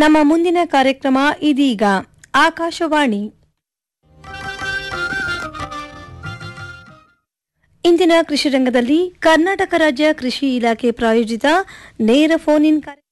ನಮ್ಮ ಮುಂದಿನ ಕಾರ್ಯಕ್ರಮ ಇದೀಗ ಆಕಾಶವಾಣಿ ಇಂದಿನ ಕೃಷಿ ರಂಗದಲ್ಲಿ ಕರ್ನಾಟಕ ರಾಜ್ಯ ಕೃಷಿ ಇಲಾಖೆ ಪ್ರಾಯೋಜಿತ ನೇರ ಫೋನ್ ಇನ್ ಕಾರ್ಯ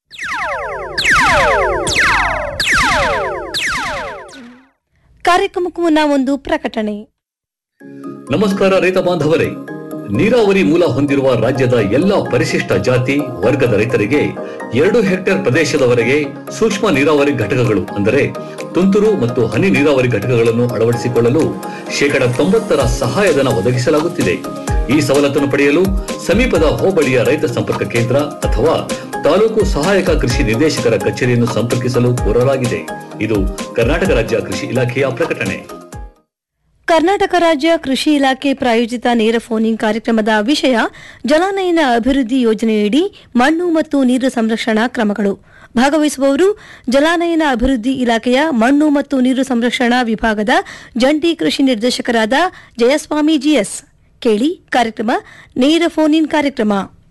ಕಾರ್ಯಕ್ರಮಕ್ಕೂ ಮುನ್ನ ಒಂದು ಪ್ರಕಟಣೆ ನಮಸ್ಕಾರ ರೈತ ಬಾಂಧವರೇ ನೀರಾವರಿ ಮೂಲ ಹೊಂದಿರುವ ರಾಜ್ಯದ ಎಲ್ಲಾ ಪರಿಶಿಷ್ಟ ಜಾತಿ ವರ್ಗದ ರೈತರಿಗೆ ಎರಡು ಹೆಕ್ಟೇರ್ ಪ್ರದೇಶದವರೆಗೆ ಸೂಕ್ಷ್ಮ ನೀರಾವರಿ ಘಟಕಗಳು ಅಂದರೆ ತುಂತುರು ಮತ್ತು ಹನಿ ನೀರಾವರಿ ಘಟಕಗಳನ್ನು ಅಳವಡಿಸಿಕೊಳ್ಳಲು ಶೇಕಡ ತೊಂಬತ್ತರ ಸಹಾಯಧನ ಒದಗಿಸಲಾಗುತ್ತಿದೆ ಈ ಸವಲತ್ತನ್ನು ಪಡೆಯಲು ಸಮೀಪದ ಹೋಬಳಿಯ ರೈತ ಸಂಪರ್ಕ ಕೇಂದ್ರ ಅಥವಾ ತಾಲೂಕು ಸಹಾಯಕ ಕೃಷಿ ನಿರ್ದೇಶಕರ ಕಚೇರಿಯನ್ನು ಸಂಪರ್ಕಿಸಲು ಕೋರಲಾಗಿದೆ ಇದು ಕರ್ನಾಟಕ ರಾಜ್ಯ ಕೃಷಿ ಇಲಾಖೆಯ ಪ್ರಕಟಣೆ ಕರ್ನಾಟಕ ರಾಜ್ಯ ಕೃಷಿ ಇಲಾಖೆ ಪ್ರಾಯೋಜಿತ ನೇರ ಫೋನ್ ಇನ್ ಕಾರ್ಯಕ್ರಮದ ವಿಷಯ ಜಲಾನಯನ ಅಭಿವೃದ್ಧಿ ಯೋಜನೆಯಡಿ ಮಣ್ಣು ಮತ್ತು ನೀರು ಸಂರಕ್ಷಣಾ ಕ್ರಮಗಳು ಭಾಗವಹಿಸುವವರು ಜಲಾನಯನ ಅಭಿವೃದ್ಧಿ ಇಲಾಖೆಯ ಮಣ್ಣು ಮತ್ತು ನೀರು ಸಂರಕ್ಷಣಾ ವಿಭಾಗದ ಜಂಟಿ ಕೃಷಿ ನಿರ್ದೇಶಕರಾದ ಜಯಸ್ವಾಮಿ ಜಿಎಸ್ ಕೇಳಿ ಕಾರ್ಯಕ್ರಮ ನೇರ ಫೋನ್ ಇನ್ ಕಾರ್ಯಕ್ರಮ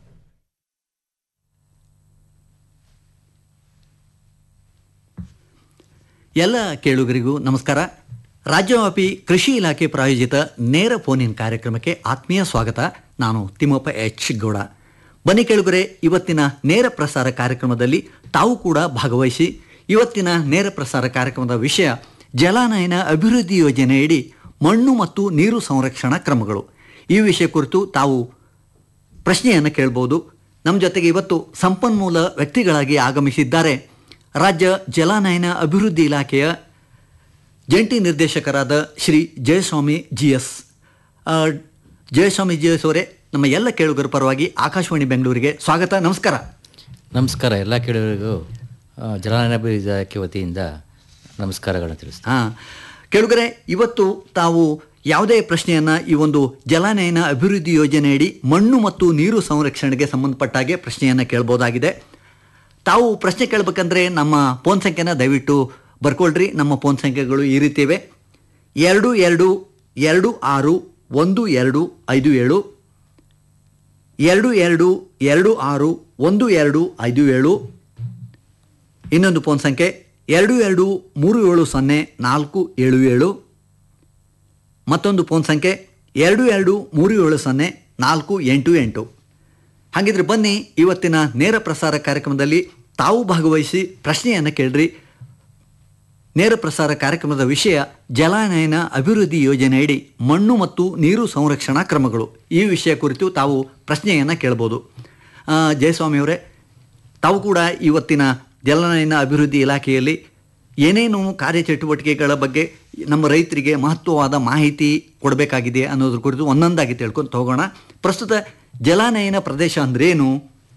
ಎಲ್ಲ ಕೇಳುಗರಿಗೂ ನಮಸ್ಕಾರ ರಾಜ್ಯವ್ಯಾಪಿ ಕೃಷಿ ಇಲಾಖೆ ಪ್ರಾಯೋಜಿತ ನೇರ ಫೋನ್ ಇನ್ ಕಾರ್ಯಕ್ರಮಕ್ಕೆ ಆತ್ಮೀಯ ಸ್ವಾಗತ ನಾನು ತಿಮ್ಮಪ್ಪ ಎಚ್ ಗೌಡ ಬನ್ನಿ ಕೇಳುಗರೆ ಇವತ್ತಿನ ನೇರ ಪ್ರಸಾರ ಕಾರ್ಯಕ್ರಮದಲ್ಲಿ ತಾವು ಕೂಡ ಭಾಗವಹಿಸಿ ಇವತ್ತಿನ ನೇರ ಪ್ರಸಾರ ಕಾರ್ಯಕ್ರಮದ ವಿಷಯ ಜಲಾನಯನ ಅಭಿವೃದ್ಧಿ ಯೋಜನೆಯಡಿ ಮಣ್ಣು ಮತ್ತು ನೀರು ಸಂರಕ್ಷಣಾ ಕ್ರಮಗಳು ಈ ವಿಷಯ ಕುರಿತು ತಾವು ಪ್ರಶ್ನೆಯನ್ನು ಕೇಳ್ಬೋದು ನಮ್ಮ ಜೊತೆಗೆ ಇವತ್ತು ಸಂಪನ್ಮೂಲ ವ್ಯಕ್ತಿಗಳಾಗಿ ಆಗಮಿಸಿದ್ದಾರೆ ರಾಜ್ಯ ಜಲಾನಯನ ಅಭಿವೃದ್ಧಿ ಇಲಾಖೆಯ ಜಂಟಿ ನಿರ್ದೇಶಕರಾದ Shri Jayaswamy G S Jayaswamy G S ಅವರೇ ನಮ್ಮ ಎಲ್ಲ ಕೇಳುಗರ ಪರವಾಗಿ ಆಕಾಶವಾಣಿ ಬೆಂಗಳೂರಿಗೆ ಸ್ವಾಗತ ನಮಸ್ಕಾರ ನಮಸ್ಕಾರ ಎಲ್ಲ ಕೇಳುವರಿಗೂ ಆ, ಜಲಾನಯನ ಅಭಿವೃದ್ಧಿ ಇಲಾಖೆ ವತಿಯಿಂದ ನಮಸ್ಕಾರಗಳನ್ನು ತಿಳಿಸ್ತೀನಿ ಹಾಂ ಕೇಳುಗರೆ ಇವತ್ತು ತಾವು ಯಾವುದೇ ಪ್ರಶ್ನೆಯನ್ನು ಈ ಒಂದು ಜಲಾನಯನ ಅಭಿವೃದ್ಧಿ ಯೋಜನೆಯಡಿ ಮಣ್ಣು ಮತ್ತು ನೀರು ಸಂರಕ್ಷಣೆಗೆ ಸಂಬಂಧಪಟ್ಟಾಗೆ ಪ್ರಶ್ನೆಯನ್ನು ಕೇಳ್ಬೋದಾಗಿದೆ ತಾವು ಪ್ರಶ್ನೆ ಕೇಳಬೇಕಂದ್ರೆ ನಮ್ಮ ಫೋನ್ ಸಂಖ್ಯೆನ ದಯವಿಟ್ಟು ಬರ್ಕೊಳ್ರಿ ನಮ್ಮ ಫೋನ್ ಸಂಖ್ಯೆಗಳು ಈ ರೀತಿ ಇವೆ ಎರಡು ಎರಡು ಎರಡು ಆರು ಒಂದು ಎರಡು ಐದು ಏಳು ಎರಡು ಎರಡು ಎರಡು ಆರು ಒಂದು ಎರಡು ಐದು ಏಳು ಇನ್ನೊಂದು ಫೋನ್ ಸಂಖ್ಯೆ ಎರಡು ಎರಡು ಮೂರು ಏಳು ಸೊನ್ನೆ ನಾಲ್ಕು ಏಳು ಏಳು ಮತ್ತೊಂದು ಫೋನ್ ಸಂಖ್ಯೆ ಎರಡು ಎರಡು ಮೂರು ಏಳು ಸೊನ್ನೆ ನಾಲ್ಕು ಎಂಟು ಎಂಟು ಹಾಗಿದ್ರೆ ಬನ್ನಿ ಇವತ್ತಿನ ನೇರ ಪ್ರಸಾರ ಕಾರ್ಯಕ್ರಮದಲ್ಲಿ ತಾವು ಭಾಗವಹಿಸಿ ಪ್ರಶ್ನೆಯನ್ನು ಕೇಳ್ರಿ ನೇರ ಪ್ರಸಾರ ಕಾರ್ಯಕ್ರಮದ ವಿಷಯ ಜಲಾನಯನ ಅಭಿವೃದ್ಧಿ ಯೋಜನೆಯಡಿ ಮಣ್ಣು ಮತ್ತು ನೀರು ಸಂರಕ್ಷಣಾ ಕ್ರಮಗಳು ಈ ವಿಷಯ ಕುರಿತು ತಾವು ಪ್ರಶ್ನೆಯನ್ನು ಕೇಳ್ಬೋದು ಆ, ಜಯಸ್ವಾಮಿ ಅವರೇ ತಾವು ಕೂಡ ಇವತ್ತಿನ ಜಲಾನಯನ ಅಭಿವೃದ್ಧಿ ಇಲಾಖೆಯಲ್ಲಿ ಏನೇನು ಕಾರ್ಯಚಟುವಟಿಕೆಗಳ ಬಗ್ಗೆ ನಮ್ಮ ರೈತರಿಗೆ ಮಹತ್ವವಾದ ಮಾಹಿತಿ ಕೊಡಬೇಕಾಗಿದೆ ಅನ್ನೋದ್ರ ಕುರಿತು ಒಂದೊಂದಾಗಿ ತಿಳ್ಕೊಂಡು ಹೋಗೋಣ ಪ್ರಸ್ತುತ ಜಲಾನಯನ ಪ್ರದೇಶ ಅಂದ್ರೇನು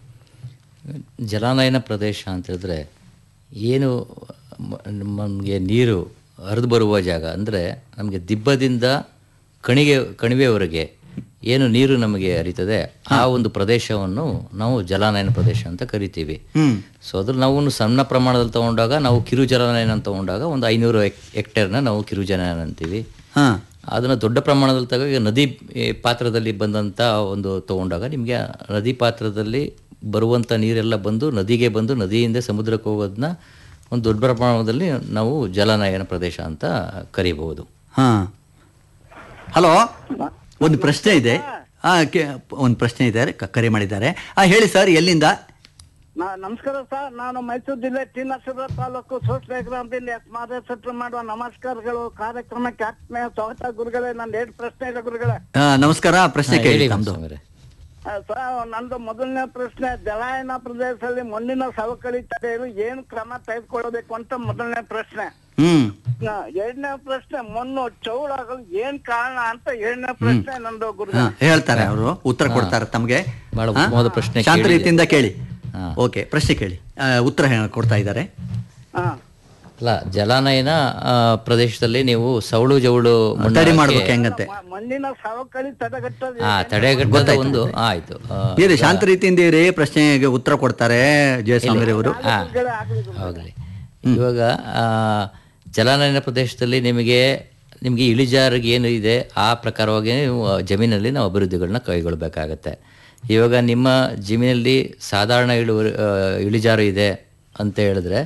ಜಲಾನಯನ ಪ್ರದೇಶ ಅಂತ ಹೇಳಿದ್ರೆ ಏನು ನಮಗೆ ನೀರು ಹರಿದು ಬರುವ ಜಾಗ ಅಂದರೆ ನಮಗೆ ದಿಬ್ಬದಿಂದ ಕಣಿಗೆ ಕಣಿವೆವರೆಗೆ ಏನು ನೀರು ನಮಗೆ ಹರಿತದೆ ಆ ಒಂದು ಪ್ರದೇಶವನ್ನು ನಾವು ಜಲಾನಯನ ಪ್ರದೇಶ ಅಂತ ಕರಿತೀವಿ ಹ್ಮ್ ಸೊ ಅದ್ರ ನಾವು ಸಣ್ಣ ಪ್ರಮಾಣದಲ್ಲಿ ತಗೊಂಡಾಗ ನಾವು ಕಿರು ಜಲಾನಯನ ಅಂತ ತಗೊಂಡಾಗ ಒಂದು ಐನೂರು ಹೆಕ್ ಹೆಕ್ಟೇರ್ನ ನಾವು ಕಿರು ಜಲಾನಯನ ಅಂತೀವಿ ಹಾಂ ಅದನ್ನು ದೊಡ್ಡ ಪ್ರಮಾಣದಲ್ಲಿ ತಗೋ ಈಗ ನದಿ ಈ, ಪಾತ್ರದಲ್ಲಿ ಬಂದಂಥ ಒಂದು ತಗೊಂಡಾಗ ನಿಮಗೆ ನದಿ ಪಾತ್ರದಲ್ಲಿ ಬರುವಂಥ ನೀರೆಲ್ಲ ಬಂದು ನದಿಗೆ ಬಂದು ನದಿಯಿಂದ ಸಮುದ್ರಕ್ಕೆ ಹೋಗೋದನ್ನ ಒಂದು ದೊಡ್ಡ ಪ್ರಮಾಣದಲ್ಲಿ ನಾವು ಜಲನಯನ ಪ್ರದೇಶ ಅಂತ ಕರಿಬಹುದು ಹಾಂ ಹಲೋ ಒಂದು ಪ್ರಶ್ನೆ ಇದೆ ಆ, ಕೆ ಒಂದು ಪ್ರಶ್ನೆ ಇದೆ ಕ- ಕರೆ ಮಾಡಿದ್ದಾರೆ ಆ ಹೇಳಿ ಸರ್ ಎಲ್ಲಿಂದ ನಾ ನಮಸ್ಕಾರ ಸರ್ ನಾನು ಮೈಸೂರು ಜಿಲ್ಲೆ ಟಿ ನರಸೀಪುರ ತಾಲೂಕು ಸೋಸ್ಲೆ ಗ್ರಾಮದಿಂದ ಎಸ್ ಮಾದೇಶ್ವರ ಮಾಡುವ ನಮಸ್ಕಾರಗಳು ಕಾರ್ಯಕ್ರಮಕ್ಕೆ ಆತ್ಮೀಯ ಸ್ವಾಗತ ಗುರುಗಳೇ ನನ್ನ ಎರಡು ಪ್ರಶ್ನೆ ಇದೆ ಗುರುಗಳೇ ಆ, ನಮಸ್ಕಾರ ಪ್ರಶ್ನೆ ಹಾ, ಕೇಳಿ ಹೇಳಿ ತಮ್ಮದು ಮಾಸ್ವಾಮಿಯವರೇ. ಆ, ಸರ್ ನಂದು ಮೊದಲನೇ ಪ್ರಶ್ನೆ ಜಲಾಯನ ಪ್ರದೇಶದಲ್ಲಿ ಮಣ್ಣಿನ ಸವಕಳಿ ತಡೆಯಲು ಏನು ಕ್ರಮ ತೆಗೆದುಕೊಳ್ಳಬೇಕು ಅಂತ ಮೊದಲನೇ ಪ್ರಶ್ನೆ ಹ್ಮ್ ಆ, ಎರಡನೇ ಪ್ರಶ್ನೆ ಮಣ್ಣು ಚೌಡಾಗಲು ಏನ್ ಕಾರಣ ಅಂತ ಎರಡನೇ ಪ್ರಶ್ನೆ ನಂದು ಗುರುಗಳೇ ಹಾ, ಹೇಳ್ತಾರೆ ಅವರು ಉತ್ತರ ಕೊಡ್ತಾರೆ ತಮಗೆ ಬಹಳ ಹಾ? ಉತ್ತಮವಾದ ಪ್ರಶ್ನೆ ಶಾಂತ ಕೇಳಿದೆ. ರೀತಿಯಿಂದ ಕೇಳಿ ಹಾ. ಓಕೆ ಪ್ರಶ್ನೆ ಕೇಳಿ ಆ, ಉತ್ತರ ಹೇ- ಕೊಡ್ತಾ ಇದ್ದಾರೆ ಹಾ ಅಲ್ಲ ಜಲಾನಯನ ಆ, ಪ್ರದೇಶದಲ್ಲಿ ನೀವು ಸೌಳು ಜೌಳು ಮಣ್ಣು ತಡಿ ಹಾಕಿ- ಮಾಡ್ಬೇಕು ಹೆಂಗಂತೆ ಮ- ಮಣ್ಣಿನ ಸವಕಳಿ ತಡೆಗಟ್ಟೋದು ಆ ತಡೆಗಟ್ಟದ ಒಂದು ಆಯ್ತು ಆ, ಇದೆ ಶಾಂತ ರೀತಿಯಿಂದ ಇರಿ ಪ್ರಶ್ನೆಗೆ ಉತ್ತರ ಕೊಡ್ತಾರೆ ಜಯಸ್ವಾಮಿ ಅವರು ಗುರುಗಳೇ ಆಗ್ಲಿ ಗುರುಗಳೇ. ಹೋಗಲಿ ಇವಾಗ ಆ, ಜಲಾನಯನ ಪ್ರದೇಶದಲ್ಲಿ ನಿಮಗೆ ನಿಮಗೆ ಇಳಿಜಾರಿಗೆ ಏನು ಇದೆ ಆ ಪ್ರಕಾರವಾಗಿ ನೀವು ಆ ಜಮೀನಲ್ಲಿ ನಾವು ಅಭಿವೃದ್ಧಿಗಳನ್ನ ಕೈಗೊಳ್ಳಬೇಕಾಗತ್ತೆ ಇವಾಗ ನಿಮ್ಮ ಜಮೀನಲ್ಲಿ ಸಾಧಾರಣ ಇಳುವರಿ ಆ, ಇಳಿಜಾರು ಇದೆ ಅಂತ ಹೇಳಿದ್ರೆ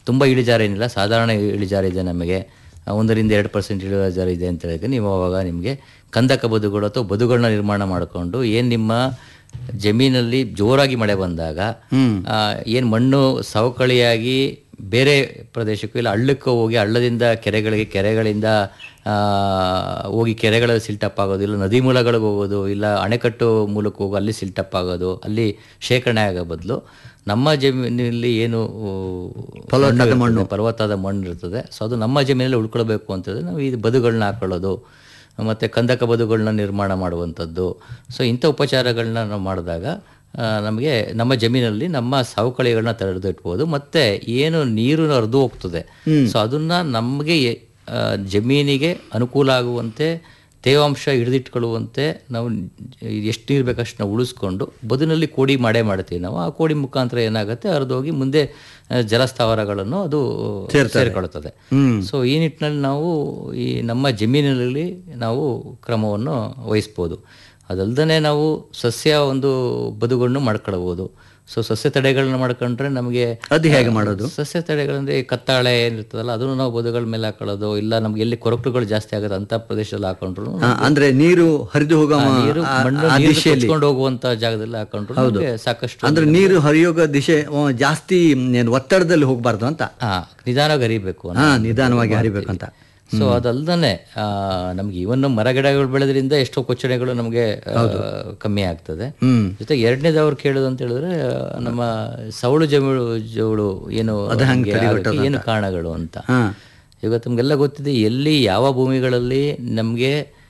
ತುಂಬ ಇಳಿಜಾರೇನಿಲ್ಲ ಸಾಧಾರಣ ಇಳಿಜಾರಿದೆ ನಮಗೆ ಆ, ಒಂದರಿಂದ ಎರಡು ಪರ್ಸೆಂಟ್ ಇಳಿಜಾರು ಇದೆ ಅಂತ ಹೇಳಿದ್ರೆ ನೀವು ಅವಾಗ ನಿಮಗೆ ಕಂದಕ ಬದುಗಳು ಅಥವಾ ಬದುಗಳನ್ನ ನಿರ್ಮಾಣ ಮಾಡಿಕೊಂಡು ಏನು ನಿಮ್ಮ ಜಮೀನಲ್ಲಿ ಜೋರಾಗಿ ಮಳೆ ಬಂದಾಗ ಏನು ಮಣ್ಣು ಸವಕಳಿಯಾಗಿ ಬೇರೆ ಪ್ರದೇಶಕ್ಕೂ ಇಲ್ಲ ಹಳ್ಳಕ್ಕೆ ಹೋಗಿ ಹಳ್ಳದಿಂದ ಕೆರೆಗಳಿಗೆ ಕೆರೆಗಳಿಂದ ಆ, ಹೋಗಿ ಕೆರೆಗಳಲ್ಲಿ ಸಿಲ್ಟಪ್ ಆಗೋದು ಇಲ್ಲ ನದಿ ಮೂಲಗಳಿಗೆ ಹೋಗೋದು ಇಲ್ಲ ಅಣೆಕಟ್ಟು ಮೂಲಕ ಹೋಗಿ ಅಲ್ಲಿ ಸಿಲ್ಟಪ್ ಆಗೋದು ಅಲ್ಲಿ ಶೇಖರಣೆ ಆಗೋ ಬದಲು ನಮ್ಮ ಜಮೀನಲ್ಲಿ ಏನು ಫಲವತ್ತಾದ ಮಣ್ಣು ಇರ್ತದೆ, ಫಲವತ್ತಾದ ಮಣ್ಣು ಇರ್ತದೆ ಸೊ ಅದು ನಮ್ಮ ಜಮೀನಲ್ಲಿ ಉಳ್ಕೊಳ್ಬೇಕು ಅಂತ ಹೇಳಿದ್ರೆ ನಾವು ಈ ಬದುಗಳನ್ನ ಹಾಕೊಳ್ಳೋದು ಮತ್ತು ಕಂದಕ ಬದುಗಳನ್ನ ನಿರ್ಮಾಣ ಮಾಡುವಂಥದ್ದು ಸೊ ಇಂಥ ಉಪಚಾರಗಳನ್ನ ನಾವು ಮಾಡಿದಾಗ ಆ, ನಮಗೆ ನಮ್ಮ ಜಮೀನಲ್ಲಿ ನಮ್ಮ ಸವಕಳಿಗಳನ್ನ ತಡೆದಿಟ್ಬೋದು ಮತ್ತು ಏನು ನೀರು ಹರಿದು ಹೋಗ್ತದೆ ಸೊ ಅದನ್ನ ನಮಗೆ ಎ- ಆ, ಜಮೀನಿಗೆ ಅನುಕೂಲ ಆಗುವಂತೆ ತೇವಾಂಶ ಹಿಡಿದಿಟ್ಕೊಳ್ಳುವಂತೆ ನಾವು ಎಷ್ಟು ನೀರು ಬೇಕಷ್ಟು ನಾವು ಉಳಿಸ್ಕೊಂಡು ಬದುನಲ್ಲಿ ಕೋಡಿ ಮಾಡೇ ಮಾಡ್ತೀವಿ ನಾವು ಆ ಕೋಡಿ ಮುಖಾಂತರ ಏನಾಗುತ್ತೆ ಹರಿದೋಗಿ ಮುಂದೆ ಆ, ಜಲಸ್ಥಾವರಗಳನ್ನು ಅದು ಸೇರಿಕೊಳ್ಳುತ್ತದೆ ಸೊ ಈ ನಿಟ್ಟಿನಲ್ಲಿ ನಾವು ಈ ನಮ್ಮ ಜಮೀನಿನಲ್ಲಿ ನಾವು ಕ್ರಮವನ್ನು ವಹಿಸ್ಬೋದು ಅದಲ್ದೇ ನಾವು ಸಸ್ಯ ಒಂದು ಬದುಗಳನ್ನು ಮಾಡ್ಕೊಳ್ಬೋದು ಸೊ ಸಸ್ಯ ತಡೆಗಳನ್ನ ಮಾಡ್ಕೊಂಡ್ರೆ ನಮಗೆ ಅದು ಹೇಗೆ ಮಾಡೋದು ಸಸ್ಯ ತಡೆಗಳಂದ್ರೆ ಈ ಕತ್ತಾಳೆ ಏನಿರ್ತದಲ್ಲ ಅದನ್ನು ನಾವು ಬದುಗಳ ಮೇಲೆ ಹಾಕೊಳ್ಳೋದು ಇಲ್ಲ ನಮ್ಗೆ ಎಲ್ಲಿ ಕೊರಕುಗಳು ಜಾಸ್ತಿ ಆಗುತ್ತೆ ಅಂತ ಪ್ರದೇಶದಲ್ಲಿ ಹಾಕೊಂಡ್ರು ಆ, ಅಂದ್ರೆ ನೀರು ಹರಿದು ಹೋಗೋ ಮ- ನೀರು ಆ- ಮಣ್ಣು ಆ ನೀರು ದಿಶೆಯಲ್ಲಿ ಕೊಚ್ಕೊಂಡು ಹೋಗುವಂತ ಜಾಗದಲ್ಲಿ ಹಾಕೊಂಡ್ರು ನಮ್ಗೆ ಸಾಕಷ್ಟು ಅಂದ್ರೆ ನೀರು ಹರಿಯೋಗ ದಿಶೆ ಆ, ಜಾಸ್ತಿ ಏನು ಒತ್ತಡದಲ್ಲಿ ಹೋಗಬಾರ್ದು ಅಂತ ಹಾ ನಿಧಾನವಾಗಿ ಹರಿಬೇಕು ಹಾ ನಿಧಾನವಾಗಿ ಹರಿಬೇಕಂತ ಸೊ ಅದಲ್ದೇ ನಮ್ಗೆ ಇವನ್ ಮರಗಿಡಗಳು ಬೆಳೆದ್ರಿಂದ ಎಷ್ಟೋ ಕೊಚ್ಚಣೆಗಳು ನಮಗೆ ಆ, ಕಮ್ಮಿ ಆಗ್ತದೆ ಜೊತೆಗೆ ಎರಡನೇದು ಅವ್ರು ಕೇಳೋದು ಅಂತ ಹೇಳಿದ್ರೆ ಆ, ನಮ್ಮ ಸವಳು ಜಮೀಳು ಜವಳು ಏನು ನಮ್ಗೆ ಆಗಕ್ಕೆ ಏನು ಕಾರಣಗಳು ಅಂತ ಹಾ ಈಗ ತಮಗೆಲ್ಲ ಗೊತ್ತಿದೆ ಎಲ್ಲಿ ಯಾವ ಭೂಮಿಗಳಲ್ಲಿ ನಮಗೆ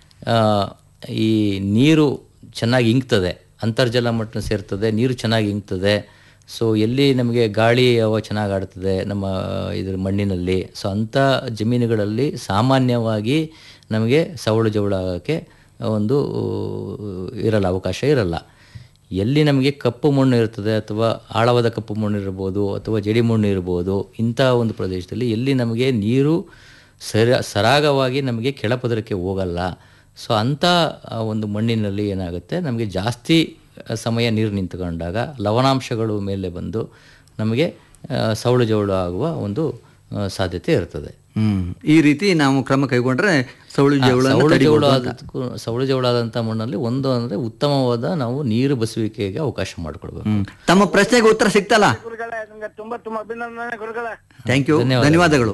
ಈ ನೀರು ಚೆನ್ನಾಗಿ ಇಂಗ್ತದೆ ಅಂತರ್ಜಲ ಮಟ್ಟ ಸೇರ್ತದೆ ನೀರು ಚೆನ್ನಾಗಿ ಇಂಗ್ತದೆ ಸೊ ಎಲ್ಲಿ ನಮಗೆ ಗಾಳಿ ಹವ ಚೆನ್ನಾಗಿ ಆಡ್ತದೆ ನಮ್ಮ ಇದ್ರ ಮಣ್ಣಿನಲ್ಲಿ ಸೊ ಅಂಥ ಜಮೀನುಗಳಲ್ಲಿ ಸಾಮಾನ್ಯವಾಗಿ ನಮಗೆ ಸವಳು ಜವಳು ಆಗೋಕ್ಕೆ ಒಂದು ಇರಲ್ಲ ಅವಕಾಶ ಇರಲ್ಲ ಎಲ್ಲಿ ನಮಗೆ ಕಪ್ಪು ಮಣ್ಣು ಇರ್ತದೆ ಅಥವಾ ಆಳವಾದ ಕಪ್ಪು ಮಣ್ಣು ಇರ್ಬೋದು ಅಥವಾ ಜಡಿ ಮಣ್ಣು ಇರ್ಬೋದು ಇಂಥ ಒಂದು ಪ್ರದೇಶದಲ್ಲಿ ಎಲ್ಲಿ ನಮಗೆ ನೀರು ಸರ ಸರಾಗವಾಗಿ ನಮಗೆ ಕೆಳಪದರಕ್ಕೆ ಹೋಗಲ್ಲ ಸೊ ಅಂಥ ಆ ಒಂದು ಮಣ್ಣಿನಲ್ಲಿ ಏನಾಗುತ್ತೆ ನಮಗೆ ಜಾಸ್ತಿ ಸಮಯ ನೀರು ನಿಂತ್ಕೊಂಡಾಗ ಲವಣಾಂಶಗಳು ಮೇಲೆ ಬಂದು ನಮಗೆ ಆ, ಸವಳು ಜವಳು ಆಗುವ ಒಂದು ಆ, ಸಾಧ್ಯತೆ ಇರ್ತದೆ ಹ್ಮ್ ಈ ರೀತಿ ನಾವು ಕ್ರಮ ಕೈಗೊಂಡ್ರೆ ಸವಳು ಜವಳನ್ನ ಸವಳು ಜವಳು ತಡಿಬೋದು ಅಂತ. ಆದಕ್ಕೂ ಸವಳು ಜವಳಾದಂಥ ಮಣ್ಣಲ್ಲಿ ಒಂದು ಅಂದರೆ ಉತ್ತಮವಾದ ನಾವು ನೀರು ಬಸುವಿಕೆಗೆ ಅವಕಾಶ ಮಾಡಿಕೊಡ್ಬೇಕು ಹ್ಮ್. ತಮ್ಮ ಪ್ರಶ್ನೆಗೆ ಉತ್ತರ ಸಿಕ್ತಲ್ಲ ಗುರುಗಳೇ ನಿಮ್ಗೆ ತುಂಬಾ ತುಂಬಾ ಅಭಿನಂದನೆ ಗುರುಗಳೇ ಥ್ಯಾಂಕ್ ಯು ಧನ್ಯವಾದಗಳು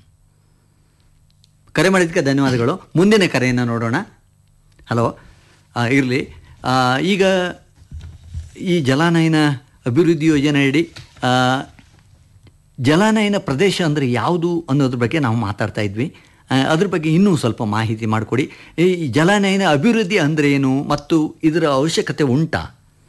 ಕರೆ ಮಾಡಿದ್ದಕ್ಕೆ ಧನ್ಯವಾದಗಳು ಮುಂದಿನ ಕರೆಯನ್ನು ನೋಡೋಣ ಹಲೋ ಇರಲಿ ಈಗ ಈ ಜಲಾನಯನ ಅಭಿವೃದ್ಧಿ ಯೋಜನೆಯಡಿ ಆ, ಜಲಾನಯನ ಪ್ರದೇಶ ಅಂದರೆ ಯಾವುದು ಅನ್ನೋದ್ರ ಬಗ್ಗೆ ನಾವು ಮಾತಾಡ್ತಾ ಇದ್ವಿ ಆ, ಅದ್ರ ಬಗ್ಗೆ ಇನ್ನೂ ಸ್ವಲ್ಪ ಮಾಹಿತಿ ಮಾಡಿಕೊಡಿ ಈ ಜಲಾನಯನ ಅಭಿವೃದ್ಧಿ ಅಂದರೆ ಏನು ಮತ್ತು ಇದರ ಅವಶ್ಯಕತೆ ಉಂಟಾ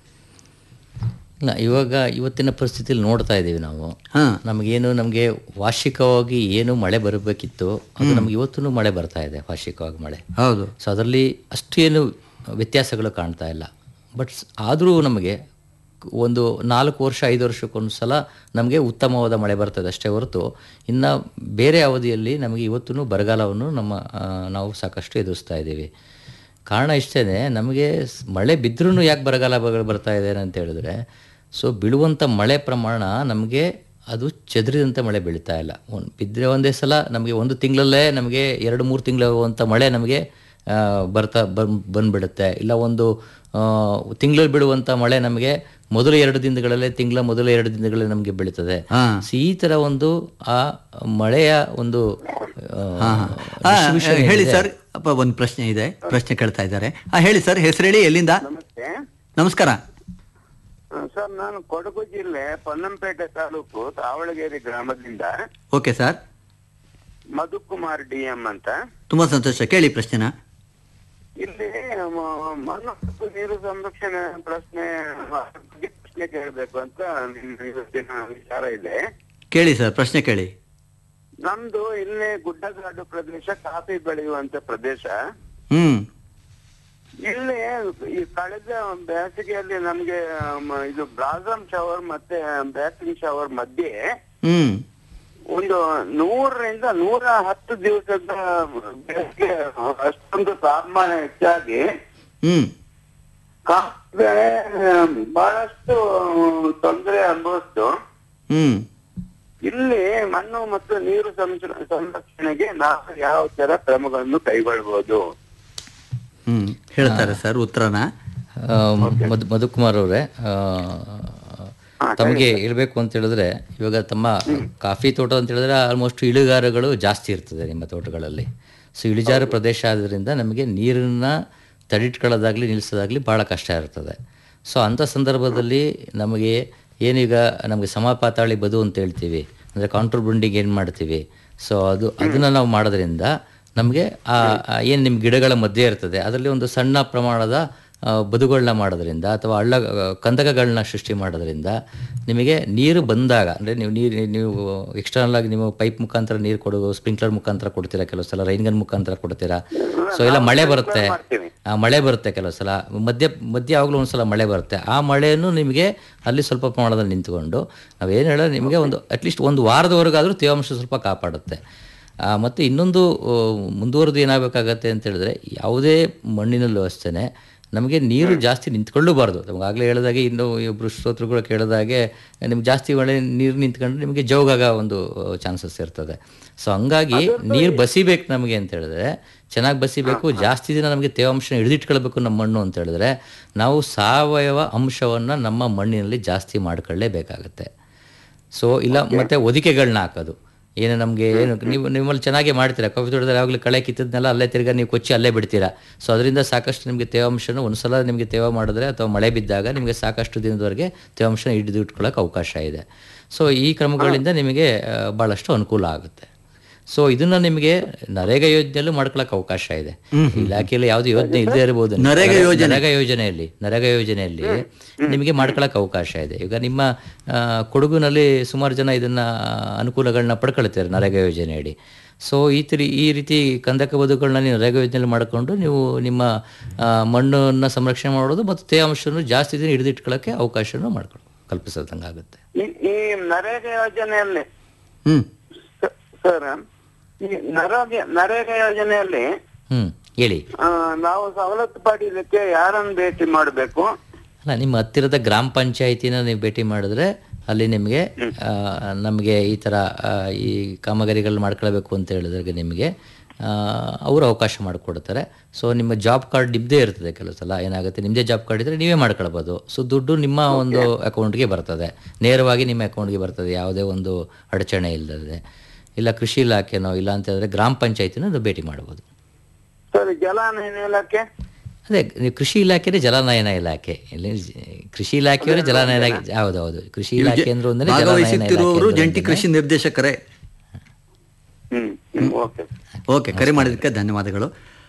ಇಲ್ಲ ಇವಾಗ ಇವತ್ತಿನ ಪರಿಸ್ಥಿತಿಯಲ್ಲಿ ನೋಡ್ತಾ ಇದ್ದೀವಿ ನಾವು ಹಾಂ ನಮಗೇನು ನಮಗೆ ವಾರ್ಷಿಕವಾಗಿ ಏನು ಮಳೆ ಬರಬೇಕಿತ್ತು ಅದು ನಮ್ಗೆ ಇವತ್ತೂ ಮಳೆ ಬರ್ತಾ ಇದೆ ವಾರ್ಷಿಕವಾಗಿ ಮಳೆ ಹೌದು ಸೊ ಅದರಲ್ಲಿ ಅಷ್ಟು ಏನು ವ್ಯತ್ಯಾಸಗಳು ಕಾಣ್ತಾ ಇಲ್ಲ ಬಟ್ ಆದರೂ ನಮಗೆ ಒಂದು ನಾಲ್ಕು ವರ್ಷ ಐದು ವರ್ಷಕ್ಕೊಂದು ಸಲ ನಮಗೆ ಉತ್ತಮವಾದ ಮಳೆ ಬರ್ತದೆ ಅಷ್ಟೇ ಹೊರತು ಇನ್ನು ಬೇರೆ ಅವಧಿಯಲ್ಲಿ ನಮಗೆ ಇವತ್ತೂ ಬರಗಾಲವನ್ನು ನಮ್ಮ ಆ, ನಾವು ಸಾಕಷ್ಟು ಎದುರಿಸ್ತಾ ಇದ್ದೀವಿ ಕಾರಣ ಇಷ್ಟೇ ನಮಗೆ ಸ್- ಮಳೆ ಬಿದ್ದರೂ ಯಾಕೆ ಬರಗಾಲ ಬ- ಬರ್ತಾ ಇದೆ ಅಂತ ಹೇಳಿದ್ರೆ ಸೊ ಬೀಳುವಂಥ ಮಳೆ ಪ್ರಮಾಣ ನಮಗೆ ಅದು ಚದುರಿದಂತೆ ಮಳೆ ಬೀಳ್ತಾ ಇಲ್ಲ ಒಂದು ಬಿದ್ದರೆ ಒಂದೇ ಸಲ ನಮಗೆ ಒಂದು ತಿಂಗಳಲ್ಲೇ ನಮಗೆ ಎರಡು ಮೂರು ತಿಂಗಳಾಗುವಂಥ ಮಳೆ ನಮಗೆ ಆ, ಬರ್ತಾ ಬನ್ ಬಂದ್ಬಿಡುತ್ತೆ ಇಲ್ಲ ಒಂದು ತಿಂಗಳಲ್ಲಿ ಬೀಳುವಂಥ ಮಳೆ ನಮಗೆ ಮೊದಲು ಎರಡು ದಿನಗಳಲ್ಲೇ ತಿಂಗಳ ಮೊದಲ ಎರಡು ದಿನಗಳಲ್ಲೇ ನಮಗೆ ಬೀಳ್ತದೆ ಹಾ. ಸೊ ಈ ಥರ ಒಂದು ಆ ಮಳೆಯ ಒಂದು ಆ, ಆ, distribution ಹೇಳಿ ಏನಿದೆ, ಸರ್ ಅಪ್ಪ ಒಂದು ಪ್ರಶ್ನೆ ಇದೆ ಪ್ರಶ್ನೆ ಕೇಳ್ತಾ ಇದ್ದಾರೆ ಆ ಹೇಳಿ ಸರ್ ಹೆಸರು ಹೇಳಿ ಎಲ್ಲಿಂದ ನಮಸ್ತೆ ನಮಸ್ಕಾರ ಆ, ಸರ್ ನಾನು ಕೊಡಗು ಜಿಲ್ಲೆ ಪೊನ್ನಂಪೇಟೆ ತಾಲೂಕು ತಾವಳಗೇರಿ ಗ್ರಾಮದಿಂದ okay sir Madhukumar D M ಅಂತ ತುಂಬಾ ಸಂತೋಷ ಕೇಳಿ ಪ್ರಶ್ನೆನ ಇಲ್ಲಿ ಮ- ಮಣ್ಣು ಮತ್ತು ನೀರು ಸಂರಕ್ಷಣೆ ಪ್ರಶ್ನೆ ಬಗ್ಗೆ ಪ್ರಶ್ನೆ ಕೇಳಬೇಕು ಅಂತ ನಿಮ್ಮ ಇವತ್ತಿನ ವಿಚಾರ ಇದೆ ಕೇಳಿ ಸರ್ ಪ್ರಶ್ನೆ ಕೇಳಿ ನಮ್ದು ಇಲ್ಲೇ ಗುಡ್ಡಗಾಡು ಪ್ರದೇಶ ಕಾಫಿ ಬೆಳೆಯುವಂತ ಪ್ರದೇಶ ಹ್ಮ್ ಇಲ್ಲಿ ಈ ಕಳೆದ ಬೇಸಿಗೆಯಲ್ಲಿ ನಮ್ಗೆ ಮ- ಇದು ಬ್ಲಾಸಮ್ ಶವರ್ ಮತ್ತೆ ಬ್ಯಾಕಿಂಗ್ ಶವರ್ ಮಧ್ಯೆ ಹ್ಮ್ ಒಂದು ನೂರರಿಂದ ನೂರ ಹತ್ತು ದಿವಸದ ಬೇಸಿಗೆ ಅಷ್ಟೊಂದು ತಾಪಮಾನ ಹೆಚ್ಚಾಗಿ ಹ್ಮ್ ಕಾಫಿ ಬೆಳೆ ಬಹಳಷ್ಟು ತೊಂದರೆ ಅನುಭವಿಸ್ತು ಹ್ಮ್ ಇಲ್ಲಿ ಮಣ್ಣು ಮತ್ತು ನೀರು ಸಂರಕ್ಷ- ಸಂರಕ್ಷಣೆಗೆ ನಾವು ಯಾವ ತರ ಕ್ರಮಗಳನ್ನು ಕೈಗೊಳ್ಬಹುದು ಹ್ಮ್ ಹೇಳ್ತಾರೆ ಸರ್ ಉತ್ತರನ ಆ, ಮಧು ಮಧುಕುಮಾರ್ ಅವರೇ ತಮಗೆ ಹೇಳ್ಬೇಕು ಅಂತ ಹೇಳಿದ್ರೆ ಇವಾಗ ತಮ್ಮ ಕಾಫಿ ತೋಟ ಅಂತ ಹೇಳಿದ್ರೆ ಆಲ್ಮೋಸ್ಟ್ ಇಳಿಗಾರಗಳು ಜಾಸ್ತಿ ಇರ್ತದೆ ನಿಮ್ಮ ತೋಟಗಳಲ್ಲಿ ಸೊ ಇಳಿಜಾರು ಪ್ರದೇಶ ಆದ್ದರಿಂದ ನಮಗೆ ನೀರನ್ನ ತಡಿಟ್ಕೊಳ್ಳೋದಾಗ್ಲಿ ನಿಲ್ಲಿಸೋದಾಗ್ಲಿ ಭಾಳ ಕಷ್ಟ ಇರ್ತದೆ ಸೊ ಅಂಥ ಸಂದರ್ಭದಲ್ಲಿ ನಮಗೆ ಏನೀಗ ನಮಗೆ ಸಮಪಾತಾಳಿ ಬದು ಅಂತ ಹೇಳ್ತೀವಿ ಅಂದರೆ ಕಾಂಟ್ರೋಲ್ ಬಂಡಿಂಗ್ ಏನು ಮಾಡ್ತೀವಿ ಸೊ ಅದು ಅದನ್ನು ನಾವು ಮಾಡೋದ್ರಿಂದ ನಮಗೆ ಆ ಏನು ನಿಮ್ಮ ಗಿಡಗಳ ಮಧ್ಯೆ ಇರ್ತದೆ ಅದರಲ್ಲಿ ಒಂದು ಸಣ್ಣ ಪ್ರಮಾಣದ ಆ, ಬದುಗಳನ್ನ ಮಾಡೋದ್ರಿಂದ ಅಥವಾ ಹಳ್ಳ ಆ, ಕಂದಕಗಳನ್ನ ಸೃಷ್ಟಿ ಮಾಡೋದ್ರಿಂದ ನಿಮಗೆ ನೀರು ಬಂದಾಗ ಅಂದರೆ ನೀವು ನೀರು ನೀವು ಎಕ್ಸ್ಟರ್ನಲ್ ಆಗಿ ನೀವು ಪೈಪ್ ಮುಖಾಂತರ ನೀರು ಕೊಡೋದು ಸ್ಪ್ರಿಂಕ್ಲರ್ ಮುಖಾಂತರ ಕೊಡ್ತೀರಾ ಕೆಲವು ಸಲ ರೈನ್ ಗನ್ ಮುಖಾಂತರ ಕೊಡ್ತೀರಾ ಸೊ ಎಲ್ಲ ಮಳೆ ಬರುತ್ತೆ ಆ ಮಳೆ ಬರುತ್ತೆ ಕೆಲವು ಸಲ ಮಧ್ಯ ಮಧ್ಯ ಯಾವಾಗಲೂ ಒಂದ್ಸಲ ಮಳೆ ಬರುತ್ತೆ ಆ ಮಳೆಯನ್ನು ನಿಮಗೆ ಅಲ್ಲಿ ಸ್ವಲ್ಪ ಪ್ರಮಾಣದಲ್ಲಿ ನಿಂತ್ಕೊಂಡು ನಾವೇನು ಹೇಳೋದು ನಿಮಗೆ ಒಂದು ಅಟ್ಲೀಸ್ಟ್ ಒಂದು ವಾರದವರೆಗಾದರೂ ತೇವಾಂಶ ಸ್ವಲ್ಪ ಕಾಪಾಡುತ್ತೆ ಆ, ಮತ್ತು ಇನ್ನೊಂದು ಆ, ಮುಂದುವರೆದು ಏನಾಗಬೇಕಾಗತ್ತೆ ಅಂತ ಹೇಳಿದ್ರೆ ಯಾವುದೇ ಮಣ್ಣಿನಲ್ಲೂ ಅಷ್ಟೇ ನಮಗೆ ನೀರು ಜಾಸ್ತಿ ನಿಂತ್ಕೊಳ್ಳಬಾರ್ದು ನಮಗಾಗಲೇ ಹೇಳಿದಾಗೆ ಇನ್ನು ಒಬ್ಬರು ಶ್ರೋತೃಗಳು ಕೇಳಿದಾಗೆ ನಿಮ್ಗೆ ಜಾಸ್ತಿ ಒಳ್ಳೆ ನೀರು ನಿಂತ್ಕೊಂಡ್ರೆ ನಿಮಗೆ ಜೋಗಾಗ ಒಂದು ಚಾನ್ಸಸ್ ಇರ್ತದೆ ಸೊ ಹಂಗಾಗಿ ನೀರು ಬಸಿಬೇಕು ನಮಗೆ ಅಂತ ಹೇಳಿದ್ರೆ ಚೆನ್ನಾಗಿ ಬಸಿಬೇಕು ಜಾಸ್ತಿ ದಿನ ನಮಗೆ ತೇವಾಂಶ ಹಿಡಿದಿಟ್ಕೊಳ್ಬೇಕು ನಮ್ಮ ಮಣ್ಣು ಅಂತ ಹೇಳಿದ್ರೆ ನಾವು ಸಾವಯವ ಅಂಶವನ್ನು ನಮ್ಮ ಮಣ್ಣಿನಲ್ಲಿ ಜಾಸ್ತಿ ಮಾಡ್ಕೊಳ್ಳೇಬೇಕಾಗತ್ತೆ ಸೊ ಇಲ್ಲ ಮತ್ತೆ ಹೊದಿಕೆಗಳನ್ನ ಹಾಕೋದು ಏನು ನಮಗೆ ಏನು ನೀವು ನಿಮ್ಮಲ್ಲಿ ಚೆನ್ನಾಗಿ ಮಾಡ್ತೀರಾ ಕಾಫಿ ತೋಟದಲ್ಲಿ ಯಾವಾಗಲೂ ಕಳೆ ಕಿತ್ತದ್ನೆಲ್ಲ ಅಲ್ಲೇ ತಿರ್ಗಾ ನೀವು ಕೊಚ್ಚಿ ಅಲ್ಲೇ ಬಿಡ್ತೀರಾ ಸೊ ಅದರಿಂದ ಸಾಕಷ್ಟು ನಿಮಗೆ ತೇವಾಂಶನ ಒಂದ್ಸಲ ನಿಮಗೆ ತೇವ ಮಾಡಿದ್ರೆ ಅಥವಾ ಮಳೆ ಬಿದ್ದಾಗ ನಿಮಗೆ ಸಾಕಷ್ಟು ದಿನದವರೆಗೆ ತೇವಾಂಶನ ಹಿಡಿದು ಇಟ್ಕೊಳ್ಳೋಕೆ ಅವಕಾಶ ಇದೆ ಸೊ ಈ ಕ್ರಮಗಳಿಂದ ನಿಮಗೆ ಆ, ಭಾಳಷ್ಟು ಅನುಕೂಲ ಆಗುತ್ತೆ ಸೊ ಇದನ್ನ ನಿಮಗೆ ನರೇಗಾ ಯೋಜನೆಯಲ್ಲೂ ಮಾಡ್ಕೊಳಕ್ಕೆ ಅವಕಾಶ ಇದೆ ಇಲಾಖೆಯಲ್ಲಿ ಯಾವ್ದು ಯೋಜನೆ ಇಲ್ಲದೆ ಇರಬಹುದು ನರೇಗಾ ಯೋಜನೆ. ನರೇಗಾ ಯೋಜನೆಯಲ್ಲಿ ನರೇಗಾ ಯೋಜನೆಯಲ್ಲಿ ನಿಮಗೆ ಮಾಡ್ಕೊಳಕ್ಕೆ ಅವಕಾಶ ಇದೆ ಈಗ ನಿಮ್ಮ ಆ, ಕೊಡಗುನಲ್ಲಿ ಸುಮಾರು ಜನ ಇದನ್ನ ಅನುಕೂಲಗಳನ್ನ ಪಡ್ಕೊಳ್ತಾರೆ ನರೇಗಾ ಯೋಜನೆಯಡಿ ಸೊ ಈ ತಿ ಈ ರೀತಿ ಕಂದಕ ಬದುಗಳನ್ನ ನೀವು ನರೇಗಾ ಯೋಜನೆಯಲ್ಲಿ ಮಾಡಿಕೊಂಡು ನೀವು ನಿಮ್ಮ ಆ, ಮಣ್ಣನ್ನ ಸಂರಕ್ಷಣೆ ಮಾಡೋದು ಮತ್ತು ತೇವಾಂಶವನ್ನು ಜಾಸ್ತಿ ದಿನ ಹಿಡಿದಿಟ್ಕೊಳ್ಳೋಕ್ಕೆ ಅವಕಾಶವನ್ನು ಮಾಡ್ಕೊಳ್ಳೋ ಕಲ್ಪಿಸೋದಂಗಾಗುತ್ತೆ ಈ- ಈ ನರೇಗಾ ಯೋಜನೆಯಲ್ಲಿ ಹ್ಮ್ ಸ- ಸರ್ ಈ ನರೇಗಾ ನರೇಗಾ ಯೋಜನೆಯಲ್ಲಿ ಹ್ಮ್ ಹೇಳಿ ಆ, ನಾವು ಸವಲತ್ತು ಪಡೀಲಿಕ್ಕೆ ಯಾರನ್ನು ಭೇಟಿ ಮಾಡಬೇಕು ಅಲ್ಲ ನಿಮ್ಮ ಹತ್ತಿರದ ಗ್ರಾಮ ಪಂಚಾಯತಿನ ನೀವು ಭೇಟಿ ಮಾಡಿದ್ರೆ ಅಲ್ಲಿ ನಿಮಗೆ ಆ, ನಮಗೆ ಈ ಥರ ಆ, ಈ ಕಾಮಗಾರಿಗಳು ಮಾಡ್ಕೊಳ್ಬೇಕು ಅಂತ ಹೇಳಿದ್ರೆ ನಿಮಗೆ ಆ, ಅವರು ಅವಕಾಶ ಮಾಡಿಕೊಡ್ತಾರೆ ಸೊ ನಿಮ್ಮ ಜಾಬ್ ಕಾರ್ಡ್ ನಿಮ್ಮದೇ ಇರ್ತದೆ ಕೆಲವು ಸಲ ಏನಾಗುತ್ತೆ ನಿಮ್ಮದೇ ಜಾಬ್ ಕಾರ್ಡ್ ಇದ್ದರೆ ನೀವೇ ಮಾಡ್ಕೊಳ್ಬೋದು ಸೊ ದುಡ್ಡು ನಿಮ್ಮ ಒಂದು ಅಕೌಂಟ್ಗೆ ಬರ್ತದೆ ನೇರವಾಗಿ ನಿಮ್ಮ ಅಕೌಂಟ್ಗೆ ಬರ್ತದೆ ಯಾವುದೇ ಒಂದು ಅಡಚಣೆ ಇಲ್ಲದೆ ಇಲ್ಲ ಕೃಷಿ ಇಲಾಖೆನೋ ಇಲ್ಲ ಅಂತ ಹೇಳಿದ್ರೆ ಗ್ರಾಮ ಪಂಚಾಯತಿನ ನೀವು ಭೇಟಿ ಮಾಡ್ಬೋದು ಸರ್ ಜಲಾನಯನ ಇಲಾಖೆ ಅದೇ ನೀವು ಕೃಷಿ ಇಲಾಖೆ ಜಲನಯನ ಇಲಾಖೆ ಇಲ್ಲಿ ಜ- ಕೃಷಿ ಇಲಾಖೆಯವರೇ ಜಲನಯನ ಹೌದೌದು ಕೃಷಿ ಇಲಾಖೆ ಅಂದ್ರೆ ಒಂದೇ ಜಲನಯನ ಇಲಾಖೆ ಭಾಗವಹಿಸುತ್ತಿರುವವರು ಅಂದ್ರೆ ಜಂಟಿ ಒಂದೇ. ಕೃಷಿ ನಿರ್ದೇಶಕರೇ ಹ್ಮ್ ಹ್ಮ್ ಓಕೆ ಓಕೆ ಕರೆ ಮಾಡಿದ್ದಕ್ಕೆ ಧನ್ಯವಾದಗಳು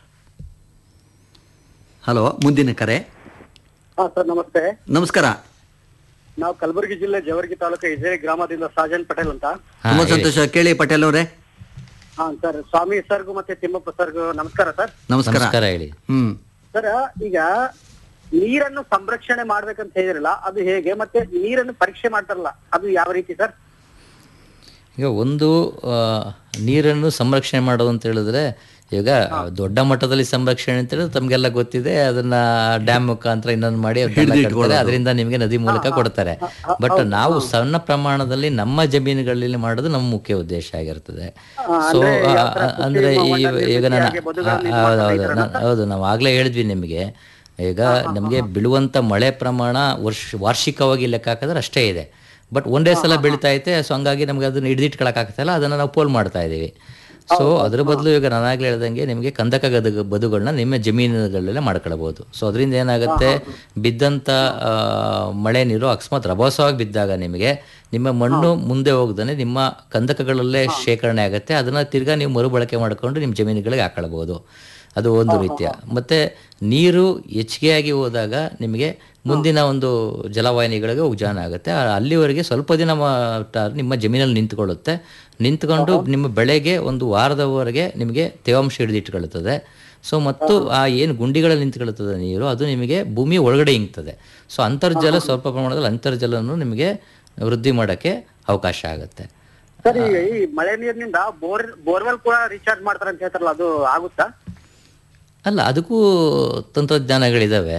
ಹಲೋ ಮುಂದಿನ ಕರೆ ಹಾ ಸರ್ ನಮಸ್ತೆ ನಮಸ್ಕಾರ ನಾವು ಕಲಬುರಗಿ ಜಿಲ್ಲೆ ಜವರ್ಗಿ ತಾಲೂಕು ಇಜೇರಿ ಗ್ರಾಮದಿಂದ ಸಾಜನ್ ಪಟೇಲ್ ಅಂತ ಹಾ, ತುಂಬಾ ಹೇಳಿ. ಸಂತೋಷ ಕೇಳಿ ಪಟೇಲ್ ಅವರೇ ಹಾ ಸರ್ ಸ್ವಾಮಿ ಸರ್ಗೂ ಮತ್ತೆ ತಿಮ್ಮಪ್ಪ ಸರ್ಗೂ ನಮಸ್ಕಾರ ಸರ್ ನಮಸ್ಕಾರ ನಮಸ್ಕಾರ ಹೇಳಿ ಹ್ಮ್ ಸರ್ ಈಗ ನೀರನ್ನು ಸಂರಕ್ಷಣೆ ಮಾಡ್ಬೇಕಂತ ಹೇಳಿದ್ರಲ್ಲ ಅದು ಹೇಗೆ ಮತ್ತೆ ನೀರನ್ನು ಪರೀಕ್ಷೆ ಮಾಡ್ತಾರಲ್ಲ ಅದು ಯಾವ ರೀತಿ ಸರ್ ಈಗ ಒಂದು ಆ, ನೀರನ್ನು ಸಂರಕ್ಷಣೆ ಮಾಡೋದು ಅಂತ ಹೇಳಿದ್ರೆ ಈಗ ದೊಡ್ಡ ಮಟ್ಟದಲ್ಲಿ ಸಂರಕ್ಷಣೆ ಅಂತ ಹೇಳಿದ್ರೆ ತಮಗೆಲ್ಲ ಗೊತ್ತಿದೆ ಅದನ್ನ ಡ್ಯಾಮ್ ಮುಖಾಂತರ ಇನ್ನೊಂದು ಮಾಡಿ ಅದನ್ನೆಲ್ಲ ಕಟ್ತಾರೆ ಅದರಿಂದ ನಿಮಗೆ ನದಿ ಮೂಲಕ ಕೊಡ್ತಾರೆ ಬಟ್ ನಾವು ಸಣ್ಣ ಪ್ರಮಾಣದಲ್ಲಿ ನಮ್ಮ ಜಮೀನುಗಳಲ್ಲಿ ಮಾಡೋದು ನಮ್ಮ ಮುಖ್ಯ ಉದ್ದೇಶ ಆಗಿರ್ತದೆ ಸೊ ಅಂದ್ರೆ ಈ ಈಗ ನಾನು ಹೌದು ಹೌದು ನಾನು- ಹೌದು ನಾವು ಆಗ್ಲೇ ಹೇಳಿದ್ವಿ ನಿಮಗೆ ಈಗ ನಮಗೆ ಬೀಳುವಂತ ಮಳೆ ಪ್ರಮಾಣ ವರ್ಷ ವಾರ್ಷಿಕವಾಗಿ ಲೆಕ್ಕ ಹಾಕಿದ್ರೆ ಅಷ್ಟೇ ಇದೆ ಬಟ್ ಒಂದೇ ಸಲ ಬೀಳ್ತಾ ಐತೆ ಸೊ ಹಂಗಾಗಿ ನಮ್ಗೆ ಅದನ್ನ ಹಿಡಿದಿಟ್ಕೊಳಕ್ಕಾಗ್ತಾಯಿಲ್ಲ ಅದನ್ನ ನಾವು ಪೋಲ್ ಮಾಡ್ತಾ ಇದೀವಿ ಸೊ ಅದ್ರ ಬದಲು ಈಗ ನಾನಾಗ್ಲೇ ಹೇಳ್ದಂಗೆ ನಿಮಗೆ ಕಂದಕ ಗದ ಬದುಗಳನ್ನ ನಿಮ್ಮ ಜಮೀನುಗಳಲ್ಲೇ ಮಾಡ್ಕೊಳ್ಬಹುದು ಸೊ ಅದರಿಂದ ಏನಾಗುತ್ತೆ ಬಿದ್ದಂಥ ಆ, ಮಳೆ ನೀರು ಅಕಸ್ಮಾತ್ ರಭಸವಾಗಿ ಬಿದ್ದಾಗ ನಿಮಗೆ ನಿಮ್ಮ ಮಣ್ಣು ಮುಂದೆ ಹೋಗ್ದಾನೆ ನಿಮ್ಮ ಕಂದಕಗಳಲ್ಲೇ ಶೇಖರಣೆ ಆಗುತ್ತೆ ಅದನ್ನ ತಿರ್ಗಾ ನೀವು ಮರುಬಳಕೆ ಮಾಡಿಕೊಂಡು ನಿಮ್ಮ ಜಮೀನುಗಳಿಗೆ ಹಾಕೊಳ್ಬಹುದು ಅದು ಒಂದು ರೀತಿಯ ಮತ್ತೆ ನೀರು ಹೆಚ್ಚಿಗೆಯಾಗಿ ಹೋದಾಗ ನಿಮಗೆ ಮುಂದಿನ ಒಂದು ಜಲವಾಹಿನಿಗಳಿಗೆ ಉಜ್ಜಾನ ಆಗುತ್ತೆ ಆ- ಅಲ್ಲಿವರೆಗೆ ಸ್ವಲ್ಪ ದಿನ ಮಟ್ಟ ನಿಮ್ಮ ಜಮೀನಲ್ಲಿ ನಿಂತ್ಕೊಳ್ಳುತ್ತೆ ನಿಂತ್ಕೊಂಡು ನಿಮ್ಮ ಬೆಳೆಗೆ ಒಂದು ವಾರದವರೆಗೆ ನಿಮಗೆ ತೇವಾಂಶ ಹಿಡಿದಿಟ್ಕೊಳ್ಳುತ್ತದೆ ಸೊ ಮತ್ತು ಆ ಏನು ಗುಂಡಿಗಳಲ್ಲಿ ನಿಂತ್ಕೊಳ್ಳುತ್ತದೆ ನೀರು ಅದು ನಿಮಗೆ ಭೂಮಿ ಒಳಗಡೆ ಇಂಗ್ತದೆ ಸೊ ಅಂತರ್ಜಲ ಸ್ವಲ್ಪ ಪ್ರಮಾಣದಲ್ಲಿ ಅಂತರ್ಜಲವನ್ನು ನಿಮಗೆ ವೃದ್ಧಿ ಮಾಡೋಕ್ಕೆ ಅವಕಾಶ ಆಗುತ್ತೆ ಸರ್ ಈಗ ಈ ಮಳೆ ನೀರಿನಿಂದ ಬೋರ್ ಬೋರ್ವೆಲ್ ಕೂಡ ರೀಚಾರ್ಜ್ ಮಾಡ್ತಾರೆ ಅಂತ ಹೇಳ್ತಾರಲ್ಲ ಅದು ಆಗುತ್ತಾ ಅಲ್ಲ ಅದಕ್ಕೂ ತಂತ್ರಜ್ಞಾನಗಳಿದಾವೆ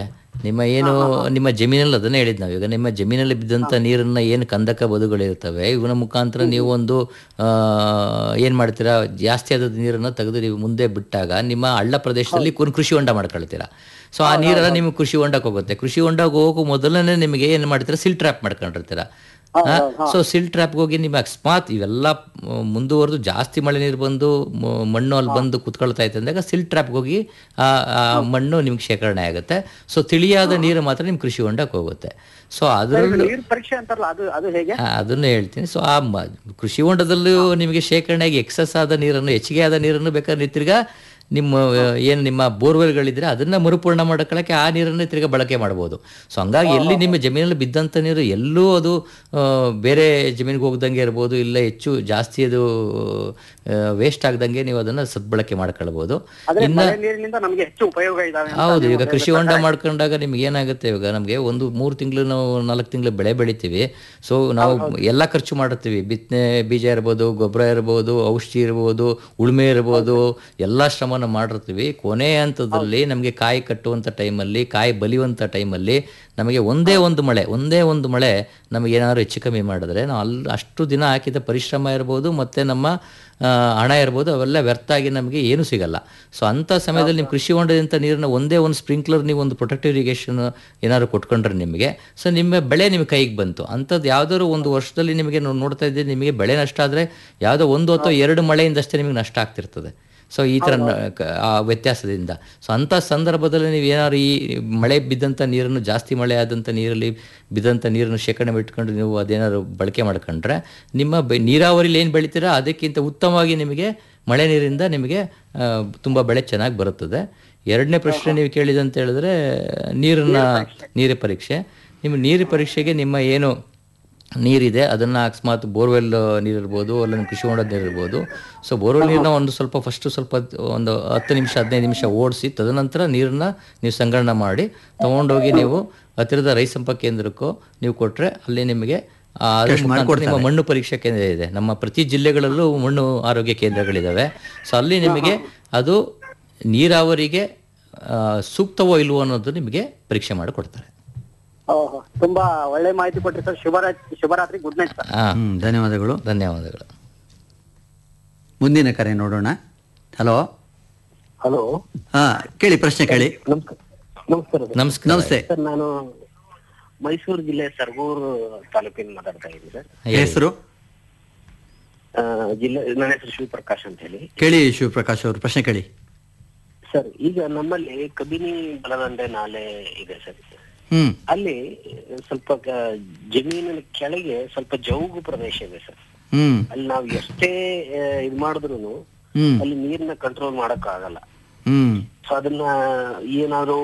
ನಿಮ್ಮ ಏನು ನಿಮ್ಮ ಜಮೀನಲ್ಲಿ ಅದನ್ನೇ ಹೇಳಿದ್ ನಾವು ಈಗ ನಿಮ್ಮ ಜಮೀನಲ್ಲಿ ಬಿದ್ದಂಥ ನೀರನ್ನ ಏನು ಕಂದಕ ಬದುಗಳಿರ್ತವೆ ಇವನ ಮುಖಾಂತರ ನೀವು ಒಂದು ಆ, ಏನ್ ಮಾಡ್ತೀರಾ ಜಾಸ್ತಿ ಆದ ನೀರನ್ನ ತೆಗೆದು ನೀವು ಮುಂದೆ ಬಿಟ್ಟಾಗ ನಿಮ್ಮ ಹಳ್ಳ ಪ್ರದೇಶದಲ್ಲಿ ಒಂದು ಕೃಷಿ ಹೊಂಡ ಮಾಡ್ಕೊಳ್ತೀರಾ ಸೊ ಆ ನೀರೆಲ್ಲ ನಿಮಗೆ ಕೃಷಿ ಹೊಂಡಕ್ಕೆ ಹೋಗುತ್ತೆ ಕೃಷಿ ಹೊಂಡಕ್ಕೆ ಹೋಗೋ ಮೊದಲನೇ ನಿಮಗೆ ಏನು ಮಾಡ್ತೀರಾ ಸಿಲ್ ಟ್ರ್ಯಾಪ್ ಮಾಡ್ಕೊಂಡಿರ್ತೀರಾ ಸೊ ಸಿಲ್ ಟ್ರ್ಯಾಪ್ಗೆ ಹೋಗಿ ನಿಮ್ಮ ಅಕಸ್ಮಾತ್ ಇವೆಲ್ಲ ಮ್, ಮುಂದುವರೆದು ಜಾಸ್ತಿ ಮಳೆ ನೀರು ಬಂದು ಮ- ಮಣ್ಣು ಅಲ್ಲಿ ಬಂದು ಕುತ್ಕೊಳ್ತಾ ಇತ್ತು ಅಂದಾಗ ಸಿಲ್ ಟ್ರ್ಯಾಪ್ಗೆ ಹೋಗಿ ಆ ಆ ಮಣ್ಣು ನಿಮ್ಗೆ ಶೇಖರಣೆ ಆಗುತ್ತೆ ಸೊ ತಿಳಿಯಾದ ನೀರು ಮಾತ್ರ ನಿಮ್ ಕೃಷಿ ಹೊಂಡಕ್ಕೆ ಹೋಗುತ್ತೆ ಸೊ ಅದರಲ್ಲೂ ನೀರ್ ಪರೀಕ್ಷೆ ಅಂತಾರಲ್ಲ ಅದು ಅದು ಹೇಗೆ ಆ, ಅದನ್ನು ಹೇಳ್ತೀನಿ ಸೊ ಆ ಮ- ಕೃಷಿ ಹೊಂಡದಲ್ಲೂ ನಿಮಗೆ ಶೇಖರಣೆಯಾಗಿ ಎಕ್ಸಸ್ ಆದ ನೀರನ್ನು ಹೆಚ್ಚಿಗೆ ಆದ ನೀರನ್ನು ಬೇಕಾದ್ರೆ ನೀವು ತಿರ್ಗಾ ನಿಮ್ಮ ಏನು ನಿಮ್ಮ ಬೋರ್ವೆಲ್ಗಳಿದ್ರೆ ಅದನ್ನ ಮರುಪೂರ್ಣ ಮಾಡ್ಕೊಳ್ಳೋಕೆ ಆ ನೀರನ್ನು ತಿರ್ಗಾ ಬಳಕೆ ಮಾಡ್ಬೋದು ಸೊ ಹಂಗಾಗಿ ಎಲ್ಲಿ ನಿಮ್ಮ ಜಮೀನಲ್ಲಿ ಬಿದ್ದಂಥ ನೀರು ಎಲ್ಲೂ ಅದು ಆ, ಬೇರೆ ಜಮೀನಿಗೆ ಹೋಗ್ದಂಗೆ ಇರ್ಬೋದು ಇಲ್ಲ ಹೆಚ್ಚು ಜಾಸ್ತಿ ಅದು ವೇಸ್ಟ್ ಆಗ್ದಂಗೆ ನೀವು ಅದನ್ನ ಸದ್ಬಳಕೆ ಮಾಡ್ಕೊಳ್ಬೋದು ಆದ್ರೆ ಇನ್ನ ಮಳೆ ನೀರಿನಿಂದ ನಮ್ಗೆ ಹೆಚ್ಚು ಉಪಯೋಗ ಇದಾವೆ ಅಂತ ಹೌದು ನೀವು ಈಗ ಕೃಷಿ ಹೊಂಡ ಮಾಡ್ಕೊಂಡಾಗ ನಿಮ್ಗೆ ಏನಾಗುತ್ತೆ ಇವಾಗ ನಮಗೆ ಒಂದು ಮೂರು ತಿಂಗಳು ನಾವು ನಾಲ್ಕು ತಿಂಗಳು ಬೆಳೆ ಬೆಳಿತೀವಿ ಸೊ ನಾವು ಎಲ್ಲ ಖರ್ಚು ಮಾಡಿರ್ತೀವಿ ಬಿತ್ತನೆ ಬೀಜ ಇರ್ಬೋದು ಗೊಬ್ಬರ ಇರ್ಬೋದು ಔಷಧಿ ಇರ್ಬೋದು ಉಳುಮೆ ಇರ್ಬೋದು ಎಲ್ಲ ಶ್ರಮನ ಮಾಡಿರ್ತೀವಿ ಕೊನೆ ಹಂತದಲ್ಲಿ ನಮಗೆ ಕಾಯಿ ಕಟ್ಟುವಂಥ ಟೈಮಲ್ಲಿ ಕಾಯಿ ಬಲಿಯುವಂಥ ಟೈಮಲ್ಲಿ ನಮಗೆ ಒಂದೇ ಒಂದು ಮಳೆ ಒಂದೇ ಒಂದು ಮಳೆ ನಮಗೆ ಏನಾದ್ರು ಹೆಚ್ಚು ಕಮ್ಮಿ ಮಾಡಿದ್ರೆ ನಾವು ಅಲ್ಲಿ ಅಷ್ಟು ದಿನ ಹಾಕಿದ ಪರಿಶ್ರಮ ಇರ್ಬೋದು ಮತ್ತು ನಮ್ಮ ಆ, ಹಣ ಇರ್ಬೋದು ಅವೆಲ್ಲ ವ್ಯರ್ಥ ಆಗಿ ನಮಗೆ ಏನೂ ಸಿಗಲ್ಲ ಸೊ ಅಂಥ ಸಮಯದಲ್ಲಿ ನಿಮ್ಮ ಕೃಷಿ ಹೊಂಡದಿಂದ ನೀರನ್ನ ಒಂದೇ ಒಂದು ಸ್ಪ್ರಿಂಕ್ಲರ್ ನೀವು ಒಂದು ಪ್ರೊಟೆಕ್ಟಿವ್ ಇರಿಗೇಷನ್ ಏನಾದ್ರು ಕೊಟ್ಕೊಂಡ್ರೆ ನಿಮಗೆ ಸೊ ನಿಮ್ಮ ಬೆಳೆ ನಿಮ್ಮ ಕೈಗೆ ಬಂತು ಅಂಥದ್ದು ಯಾವ್ದಾದ್ರು ಒಂದು ವರ್ಷದಲ್ಲಿ ನಿಮಗೆ ನಾವು ನೋಡ್ತಾ ಇದ್ದೀವಿ ನಿಮಗೆ ಬೆಳೆ ನಷ್ಟ ಆದರೆ ಯಾವುದೋ ಒಂದು ಅಥವಾ ಎರಡು ಮಳೆಯಿಂದಷ್ಟೇ ನಿಮಗೆ ನಷ್ಟ ಆಗ್ತಿರ್ತದೆ ಸೊ ಈ ಥರ ನ- ಕ- ಆ ವ್ಯತ್ಯಾಸದಿಂದ ಸೊ ಅಂಥ ಸಂದರ್ಭದಲ್ಲಿ ನೀವು ಏನಾದ್ರು ಈ ಮಳೆ ಬಿದ್ದಂಥ ನೀರನ್ನು ಜಾಸ್ತಿ ಮಳೆ ಆದಂಥ ನೀರಲ್ಲಿ ಬಿದ್ದಂಥ ನೀರನ್ನು ಶೇಖರಣೆ ಇಟ್ಕೊಂಡು ನೀವು ಅದೇನಾದ್ರು ಬಳಕೆ ಮಾಡ್ಕೊಂಡ್ರೆ ನಿಮ್ಮ ಬೆ ನೀರಾವರಿಲಿ ಏನು ಬೆಳಿತೀರಾ ಅದಕ್ಕಿಂತ ಉತ್ತಮವಾಗಿ ನಿಮಗೆ ಮಳೆ ನೀರಿಂದ ನಿಮಗೆ ಆ, ತುಂಬ ಬೆಳೆ ಚೆನ್ನಾಗಿ ಬರುತ್ತದೆ ಎರಡನೇ ಪ್ರಶ್ನೆ ನೀವು ಕೇಳಿದಂತ ಹೇಳಿದ್ರೆ ನೀರನ್ನ ನೀರು ಪರೀಕ್ಷೆ ನಿಮ್ಮ ನೀರು ಪರೀಕ್ಷೆಗೆ ನಿಮ್ಮ ಏನು ನೀರಿದೆ ಅದನ್ನು ಅಕಸ್ಮಾತ್ ಬೋರ್ವೆಲ್ ನೀರಿರ್ಬೋದು ಅಲ್ಲ ನಿಮ್ಮ ಕೃಷಿ ಹೊಂಡದ ನೀರಿರ್ಬೋದು ಸೊ ಬೋರ್ವೆಲ್ ನೀರನ್ನ ಒಂದು ಸ್ವಲ್ಪ ಫಸ್ಟು ಸ್ವಲ್ಪ ಒಂದು ಹತ್ತು ನಿಮಿಷ ಹದಿನೈದು ನಿಮಿಷ ಓಡಿಸಿ ತದನಂತರ ನೀರನ್ನ ನೀವು ಸಂಗ್ರಹಣ ಮಾಡಿ ತೊಗೊಂಡೋಗಿ ನೀವು ಹತ್ತಿರದ ರೈತ ಸಂಪರ್ಕ ಕೇಂದ್ರಕ್ಕೋ ನೀವು ಕೊಟ್ಟರೆ ಅಲ್ಲಿ ನಿಮಗೆ ಆ, ಅದ್ರ ಮುಖಾಂತರ ನಿಮ್ಮ ಮಣ್ಣು ಪರೀಕ್ಷಾ ಕೇಂದ್ರ ಇದೆ ನಮ್ಮ ಪ್ರತಿ ಜಿಲ್ಲೆಗಳಲ್ಲೂ ಮಣ್ಣು ಆರೋಗ್ಯ ಕೇಂದ್ರಗಳಿದ್ದಾವೆ ಸೊ ಅಲ್ಲಿ ನಿಮಗೆ ಅದು ನೀರಾವರಿಗೆ ಆ, ಸೂಕ್ತವೋ ಇಲ್ವೋ ಅನ್ನೋದು ನಿಮಗೆ ಪರೀಕ್ಷೆ ಮಾಡಿ ಕೊಡ್ತಾರೆ ಓಹೋ ತುಂಬಾ ಒಳ್ಳೆ ಮಾಹಿತಿ ಕೊಟ್ರಿ ಸರ್ ಶುಭರಾತ್ರಿ ಶುಭರಾತ್ರಿ ಗುಡ್ ನೈಟ್ ಸರ್ ಹಾಂ ಹ್ಮ್ ಧನ್ಯವಾದಗಳು ಧನ್ಯವಾದಗಳು ಮುಂದಿನ ಕರೆ ನೋಡೋಣ ಹಲೋ ಹಲೋ ಹಾ ಕೇಳಿ ಪ್ರಶ್ನೆ ಕೇಳಿ ನಮಸ್ಕಾರ ನಮಸ್ಕಾರ ಸರ್. ನಮಸ್ಕಾರ ನಮಸ್ತೆ ಸರ್ ನಾನು ಮೈಸೂರು ಜಿಲ್ಲೆ ಸರ್ಗೂರು ತಾಲೂಕಿನ ಮಾತಾಡ್ತಾ ಇದ್ದೀನಿ ಸರ್ ಹೆಸರು ಆ, ಜಿಲ್ಲೆ ನನ್ನ ಹೆಸರು ಶಿವಪ್ರಕಾಶ್ ಅಂತ ಹೇಳಿ ಕೇಳಿ ಶಿವಪ್ರಕಾಶ್ ಅವರು ಪ್ರಶ್ನೆ ಕೇಳಿ ಸರ್ ಈಗ ನಮ್ಮಲ್ಲಿ ಕಬಿನಿ ಬಲದಂಡೆ ನಾಲೆ ಇದೆ ಸರ್ ಹ್ಮ್ ಅಲ್ಲಿ ಸ್ವಲ್ಪ ಕ- ಜಮೀನಿನ ಕೆಳಗೆ ಸ್ವಲ್ಪ ಜೌಗು ಪ್ರದೇಶ ಇದೆ ಸರ್ ಹ್ಮ್ ಅಲ್ಲಿ ನಾವು ಎಷ್ಟೇ ಆ, ಇದ್ ಮಾಡಿದ್ರು ಹ್ಮ್ ಅಲ್ಲಿ ನೀರ್ನ ಕಂಟ್ರೋಲ್ ಮಾಡಕ್ ಆಗಲ್ಲ ಹ್ಮ್ ಸೊ ಅದನ್ನ ಏನಾದ್ರು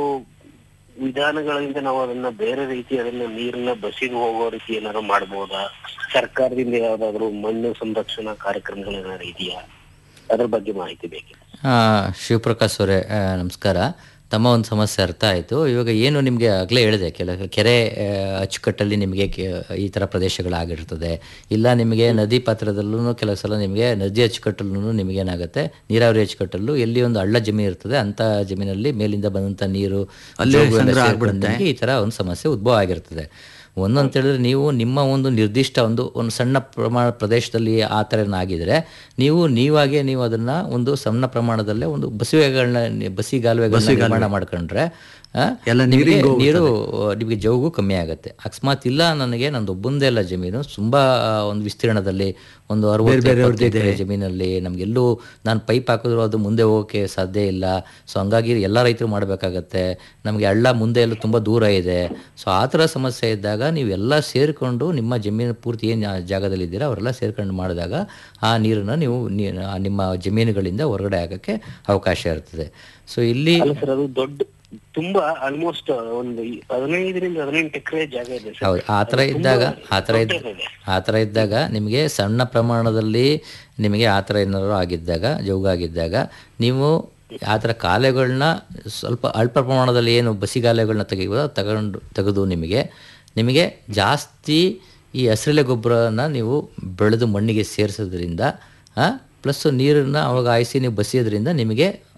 ವಿಧಾನಗಳಿಂದ ನಾವು ಅದನ್ನ ಬೇರೆ ರೀತಿ ಅದನ್ನ ನೀರನ್ನ ಬಸಿಗೆ ಹೋಗೋ ರೀತಿ ಏನಾದ್ರು ಮಾಡ್ಬೋದಾ ಸರ್ಕಾರದಿಂದ ಯಾವ್ದಾದ್ರು ಮಣ್ಣು ಸಂರಕ್ಷಣಾ ಕಾರ್ಯಕ್ರಮಗಳು ಏನಾದ್ರು ಇದೆಯಾ ಅದ್ರ ಬಗ್ಗೆ ಮಾಹಿತಿ ಬೇಕಿದೆ ಆ, ಶಿವಪ್ರಕಾಶ್ ಅವರೇ ಆ, ನಮಸ್ಕಾರ ತಮ್ಮ ಒಂದು ಸಮಸ್ಯೆ ಅರ್ಥ ಆಯಿತು ಇವಾಗ ಏನು ನಿಮಗೆ ಆಗಲೇ ಹೇಳಿದೆ ಕೆಲ ಕೆರೆ ಆ, ಅಚ್ಚುಕಟ್ಟಲ್ಲಿ ನಿಮಗೆ ಕೆ- ಈ ಥರ ಪ್ರದೇಶಗಳಾಗಿರ್ತದೆ ಇಲ್ಲ ನಿಮಗೆ ನದಿ ಪಾತ್ರದಲ್ಲೂ ಕೆಲವು ಸಲ ನಿಮಗೆ ನದಿ ಅಚ್ಚುಕಟ್ಟಲ್ಲೂ ನಿಮಗೇನಾಗುತ್ತೆ ನೀರಾವರಿ ಅಚ್ಚುಕಟ್ಟಲ್ಲೂ ಎಲ್ಲಿ ಒಂದು ಹಳ್ಳ ಜಮೀನು ಇರ್ತದೆ ಅಂಥ ಜಮೀನಲ್ಲಿ ಮೇಲಿಂದ ಬಂದಂಥ ನೀರು ಅಲ್ಲೇ ಜೋಗು ಎಲ್ಲ ಸಂಗ್ರಹ ಸೇರ್ಕೊಂಡು ಆಗ್ಬಿಡುತ್ತೆ. ನಿಮಗೆ ಈ ಥರ ಒಂದು ಸಮಸ್ಯೆ ಉದ್ಭವ ಆಗಿರ್ತದೆ ಒಂದು ಅಂತ ಹೇಳಿದ್ರೆ ನೀವು ನಿಮ್ಮ ಒಂದು ನಿರ್ದಿಷ್ಟ ಒಂದು ಒಂದು ಸಣ್ಣ ಪ್ರಮಾಣ ಪ್ರದೇಶದಲ್ಲಿ ಆ ಥರ ಆಗಿದ್ರೆ ನೀವು ನೀವಾಗೆ ನೀವು ಅದನ್ನ ಒಂದು ಸಣ್ಣ ಪ್ರಮಾಣದಲ್ಲೇ ಒಂದು ಬಸಿವೆಗಳನ್ನ ಬಸಿಗಾಲುವೆಗಳನ್ನ ನಿರ್ಮಾಣ ಮಾಡ್ಕೊಂಡ್ರೆ ಆ, ಎಲ್ಲ ನಿಮಗೆ ನೀರಿಗೆ ನೀರು ನಿಮಗೆ ಜೌಗು ಕಮ್ಮಿ ಆಗುತ್ತೆ ಅಕಸ್ಮಾತ್ ಇಲ್ಲ ನನಗೆ ನಂದು ಒಬ್ಬಂದೇ ಅಲ್ಲ ಜಮೀನು ತುಂಬಾ ಒಂದು ವಿಸ್ತೀರ್ಣದಲ್ಲಿ ಒಂದು ಅರವತ್ತು ಎಪ್ಪತ್ತು ಎಕರೆ ಜಮೀನಲ್ಲಿ ನಮಗೆಲ್ಲೂ ನಾನು ಪೈಪ್ ಹಾಕಿದ್ರು ಅದು ಮುಂದೆ ಹೋಗೋಕೆ ಸಾಧ್ಯ ಇಲ್ಲ ಸೊ ಹಂಗಾಗಿ ಎಲ್ಲ ರೈತರು ಮಾಡಬೇಕಾಗತ್ತೆ ನಮಗೆ ಹಳ್ಳ ಮುಂದೆ ಎಲ್ಲ ತುಂಬ ದೂರ ಇದೆ ಸೊ ಆ ಥರ ಸಮಸ್ಯೆ ಇದ್ದಾಗ ನೀವೆಲ್ಲ ಸೇರಿಕೊಂಡು ನಿಮ್ಮ ಜಮೀನು ಪೂರ್ತಿ ಏನು ಜಾಗದಲ್ಲಿದ್ದೀರಾ ಅವರೆಲ್ಲ ಸೇರ್ಕೊಂಡು ಮಾಡಿದಾಗ ಆ ನೀರನ್ನು ನೀವು ನೀ- ಆ ನಿಮ್ಮ ಜಮೀನುಗಳಿಂದ ಹೊರಗಡೆ ಆಗೋಕ್ಕೆ ಅವಕಾಶ ಇರ್ತದೆ ಸೊ ಇಲ್ಲಿ ಅಲ್ಲ ಸರ್ ಅದು ದೊಡ್ಡ ತುಂಬಾ ಆಲ್ಮೋಸ್ಟ್ ಒಂದು ಈ ಹದಿನೈದರಿಂದ ಹದಿನೆಂಟು ಎಕರೆ ಜಾಗ ಇದೆ ಸರ್ ಹೌದು ಆ ಥರ ಇದ್ದಾಗ ಆ ಥರ ಇದ್ದ ದೊಡ್ಡದಿದೆ. ಆ ಥರ ಇದ್ದಾಗ ನಿಮಗೆ ಸಣ್ಣ ಪ್ರಮಾಣದಲ್ಲಿ ನಿಮಗೆ ಆ ಥರ ಏನಾದ್ರು ಆಗಿದ್ದಾಗ ಜೌಗಾಗಿದ್ದಾಗ ನೀವು ಆ ಥರ ಕಾಲೆಗಳನ್ನ ಸ್ವಲ್ಪ ಅಲ್ಪ ಪ್ರಮಾಣದಲ್ಲಿ ಏನು ಬಸಿಗಾಲೆಗಳನ್ನ ತೆಗಿಬೋದು ಅದು ತಗೊಂಡು ತೆಗೆದು ನಿಮಗೆ ನಿಮಗೆ ಜಾಸ್ತಿ ಈ ಹಸಿರೆಲೆ ಗೊಬ್ಬರನ ನೀವು ಬೆಳೆದು ಮಣ್ಣಿಗೆ ಸೇರಿಸೋದ್ರಿಂದ ಪ್ಲಸ್ ನೀರನ್ನು ಅವಾಗ ಆಯಿಸಿ ನೀವು ಬಸಿಯೋದ್ರಿಂದ ನಿಮಗೆ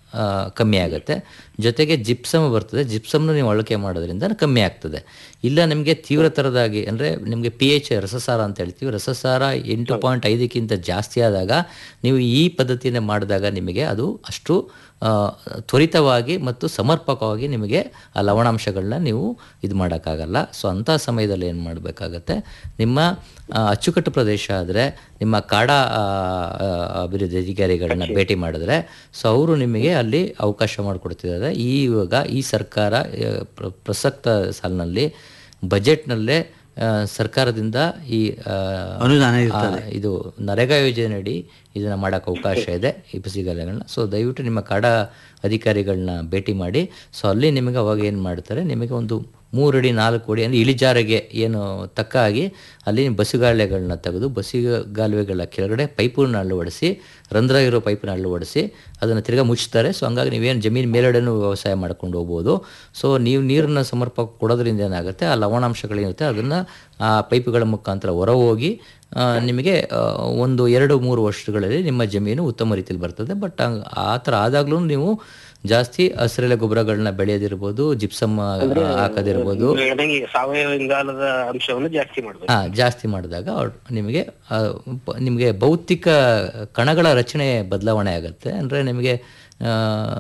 ಆ, ಕಮ್ಮಿ ಆಗುತ್ತೆ ಜೊತೆಗೆ ಜಿಪ್ಸಮ್ ಬರ್ತದೆ ಜಿಪ್ಸಮ್ನ ನೀವು ಅಳಕೆ ಮಾಡೋದ್ರಿಂದ ಕಮ್ಮಿ ಆಗ್ತದೆ ಇಲ್ಲ ನಿಮಗೆ ತೀವ್ರ ಥರದಾಗಿ ಅಂದರೆ ನಿಮಗೆ ಪಿ ಎಚ್ ರಸಸಾರ ಅಂತ ಹೇಳ್ತೀವಿ ರಸಸಾರ ಎಂಟು ಪಾಯಿಂಟ್ ಐದಕ್ಕಿಂತ ಜಾಸ್ತಿ ಆದಾಗ ನೀವು ಈ ಪದ್ಧತಿಯನ್ನು ಮಾಡಿದಾಗ ನಿಮಗೆ ಅದು ಅಷ್ಟು ಆ, ತ್ವರಿತವಾಗಿ ಮತ್ತು ಸಮರ್ಪಕವಾಗಿ ನಿಮಗೆ ಆ ಲವಣಾಂಶಗಳನ್ನ ನೀವು ಇದು ಮಾಡೋಕ್ಕಾಗಲ್ಲ ಸೊ ಅಂಥ ಸಮಯದಲ್ಲಿ ಏನು ಮಾಡಬೇಕಾಗತ್ತೆ ನಿಮ್ಮ ಆ, ಅಚ್ಚುಕಟ್ಟು ಪ್ರದೇಶ ಆದರೆ ನಿಮ್ಮ ಕಾಡ ಆ, ಆ, ಅಭಿವೃದ್ಧಿ ಅಧಿಕಾರಿಗಳನ್ನ ಭೇಟಿ ಮಾಡಿದ್ರೆ ಸೊ ಅವರು ನಿಮಗೆ ಅಲ್ಲಿ ಅವಕಾಶ ಮಾಡಿಕೊಡ್ತಿದ್ದಾರೆ ಈ ಇವಾಗ ಈ ಸರ್ಕಾರ ಆ, ಪ್ರ- ಪ್ರಸಕ್ತ ಸಾಲಿನಲ್ಲಿ ಬಜೆಟ್ನಲ್ಲೇ ಆ, ಸರ್ಕಾರದಿಂದ ಈ ಆ, ಅನುದಾನ ಆ, ಇದು ನರೇಗಾ ಯೋಜನೆಯಡಿ ಇದನ್ನು ಮಾಡೋಕ್ಕೆ ಅವಕಾಶ ಇದೆ ಈ ಪಸಿಗಲೆಗಳನ್ನ ಸೊ ದಯವಿಟ್ಟು ನಿಮ್ಮ ಕಾಡ ಅಧಿಕಾರಿಗಳನ್ನ ಭೇಟಿ ಮಾಡಿ ಸೊ ಅಲ್ಲಿ ನಿಮಗೆ ಅವಾಗ ಏನು ಮಾಡ್ತಾರೆ ನಿಮಗೆ ಒಂದು ಮೂರಡಿ ನಾಲ್ಕು ಅಡಿ ಅಂದರೆ ಇಳಿಜಾರಿಗೆ ಏನು ತಕ್ಕ ಆಗಿ ಅಲ್ಲಿ ಬಸುಗಾಲೆಗಳನ್ನ ತೆಗೆದು ಬಸಿಗಾಲುವೆಗಳ ಕೆಳಗಡೆ ಪೈಪನ್ನು ಅಳವಡಿಸಿ ರಂಧ್ರ ಇರೋ ಪೈಪನ್ನ ಅಳವಡಿಸಿ ಅದನ್ನು ತಿರ್ಗಾ ಮುಚ್ತಾರೆ ಸೊ ಹಂಗಾಗಿ ನೀವೇನು ಜಮೀನು ಮೇಲ್ಗಡೆನೂ ವ್ಯವಸಾಯ ಮಾಡ್ಕೊಂಡು ಹೋಗ್ಬೋದು ಸೊ ನೀವು ನೀರನ್ನು ಸಮರ್ಪಕ ಕೊಡೋದ್ರಿಂದ ಏನಾಗುತ್ತೆ ಆ ಲವಣಾಂಶಗಳೇನಿರುತ್ತೆ ಅದನ್ನು ಆ ಪೈಪುಗಳ ಮುಖಾಂತರ ಹೊರ ಹೋಗಿ ಆ, ನಿಮಗೆ ಆ, ಒಂದು ಎರಡು ಮೂರು ವರ್ಷಗಳಲ್ಲಿ ನಿಮ್ಮ ಜಮೀನು ಉತ್ತಮ ರೀತಿಯಲ್ಲಿ ಬರ್ತದೆ ಬಟ್ ಆ ಥರ ಆದಾಗಲೂ ನೀವು ಜಾಸ್ತಿ ಹಸಿರೆಲೆ ಗೊಬ್ಬರಗಳನ್ನ ಬೆಳೆಯೋದಿರ್ಬೋದು ಜಿಪ್ಸಮ್ ಹಾಕೋದಿರ್ಬೋದು ನನಗೆ ಸಾವಯವ ಇಂಗಾಲದ ಅಂಶವನ್ನು ಜಾಸ್ತಿ ಮಾಡ್ಬೇಕು ಹಾ ಜಾಸ್ತಿ ಮಾಡಿದಾಗ ಅವ್ರ್- ನಿಮಗೆ ಆ, ಪ- ನಿಮಗೆ ಭೌತಿಕ ಕಣಗಳ ರಚನೆ ಬದಲಾವಣೆ ಆಗುತ್ತೆ ಅಂದರೆ ನಿಮಗೆ ಆ,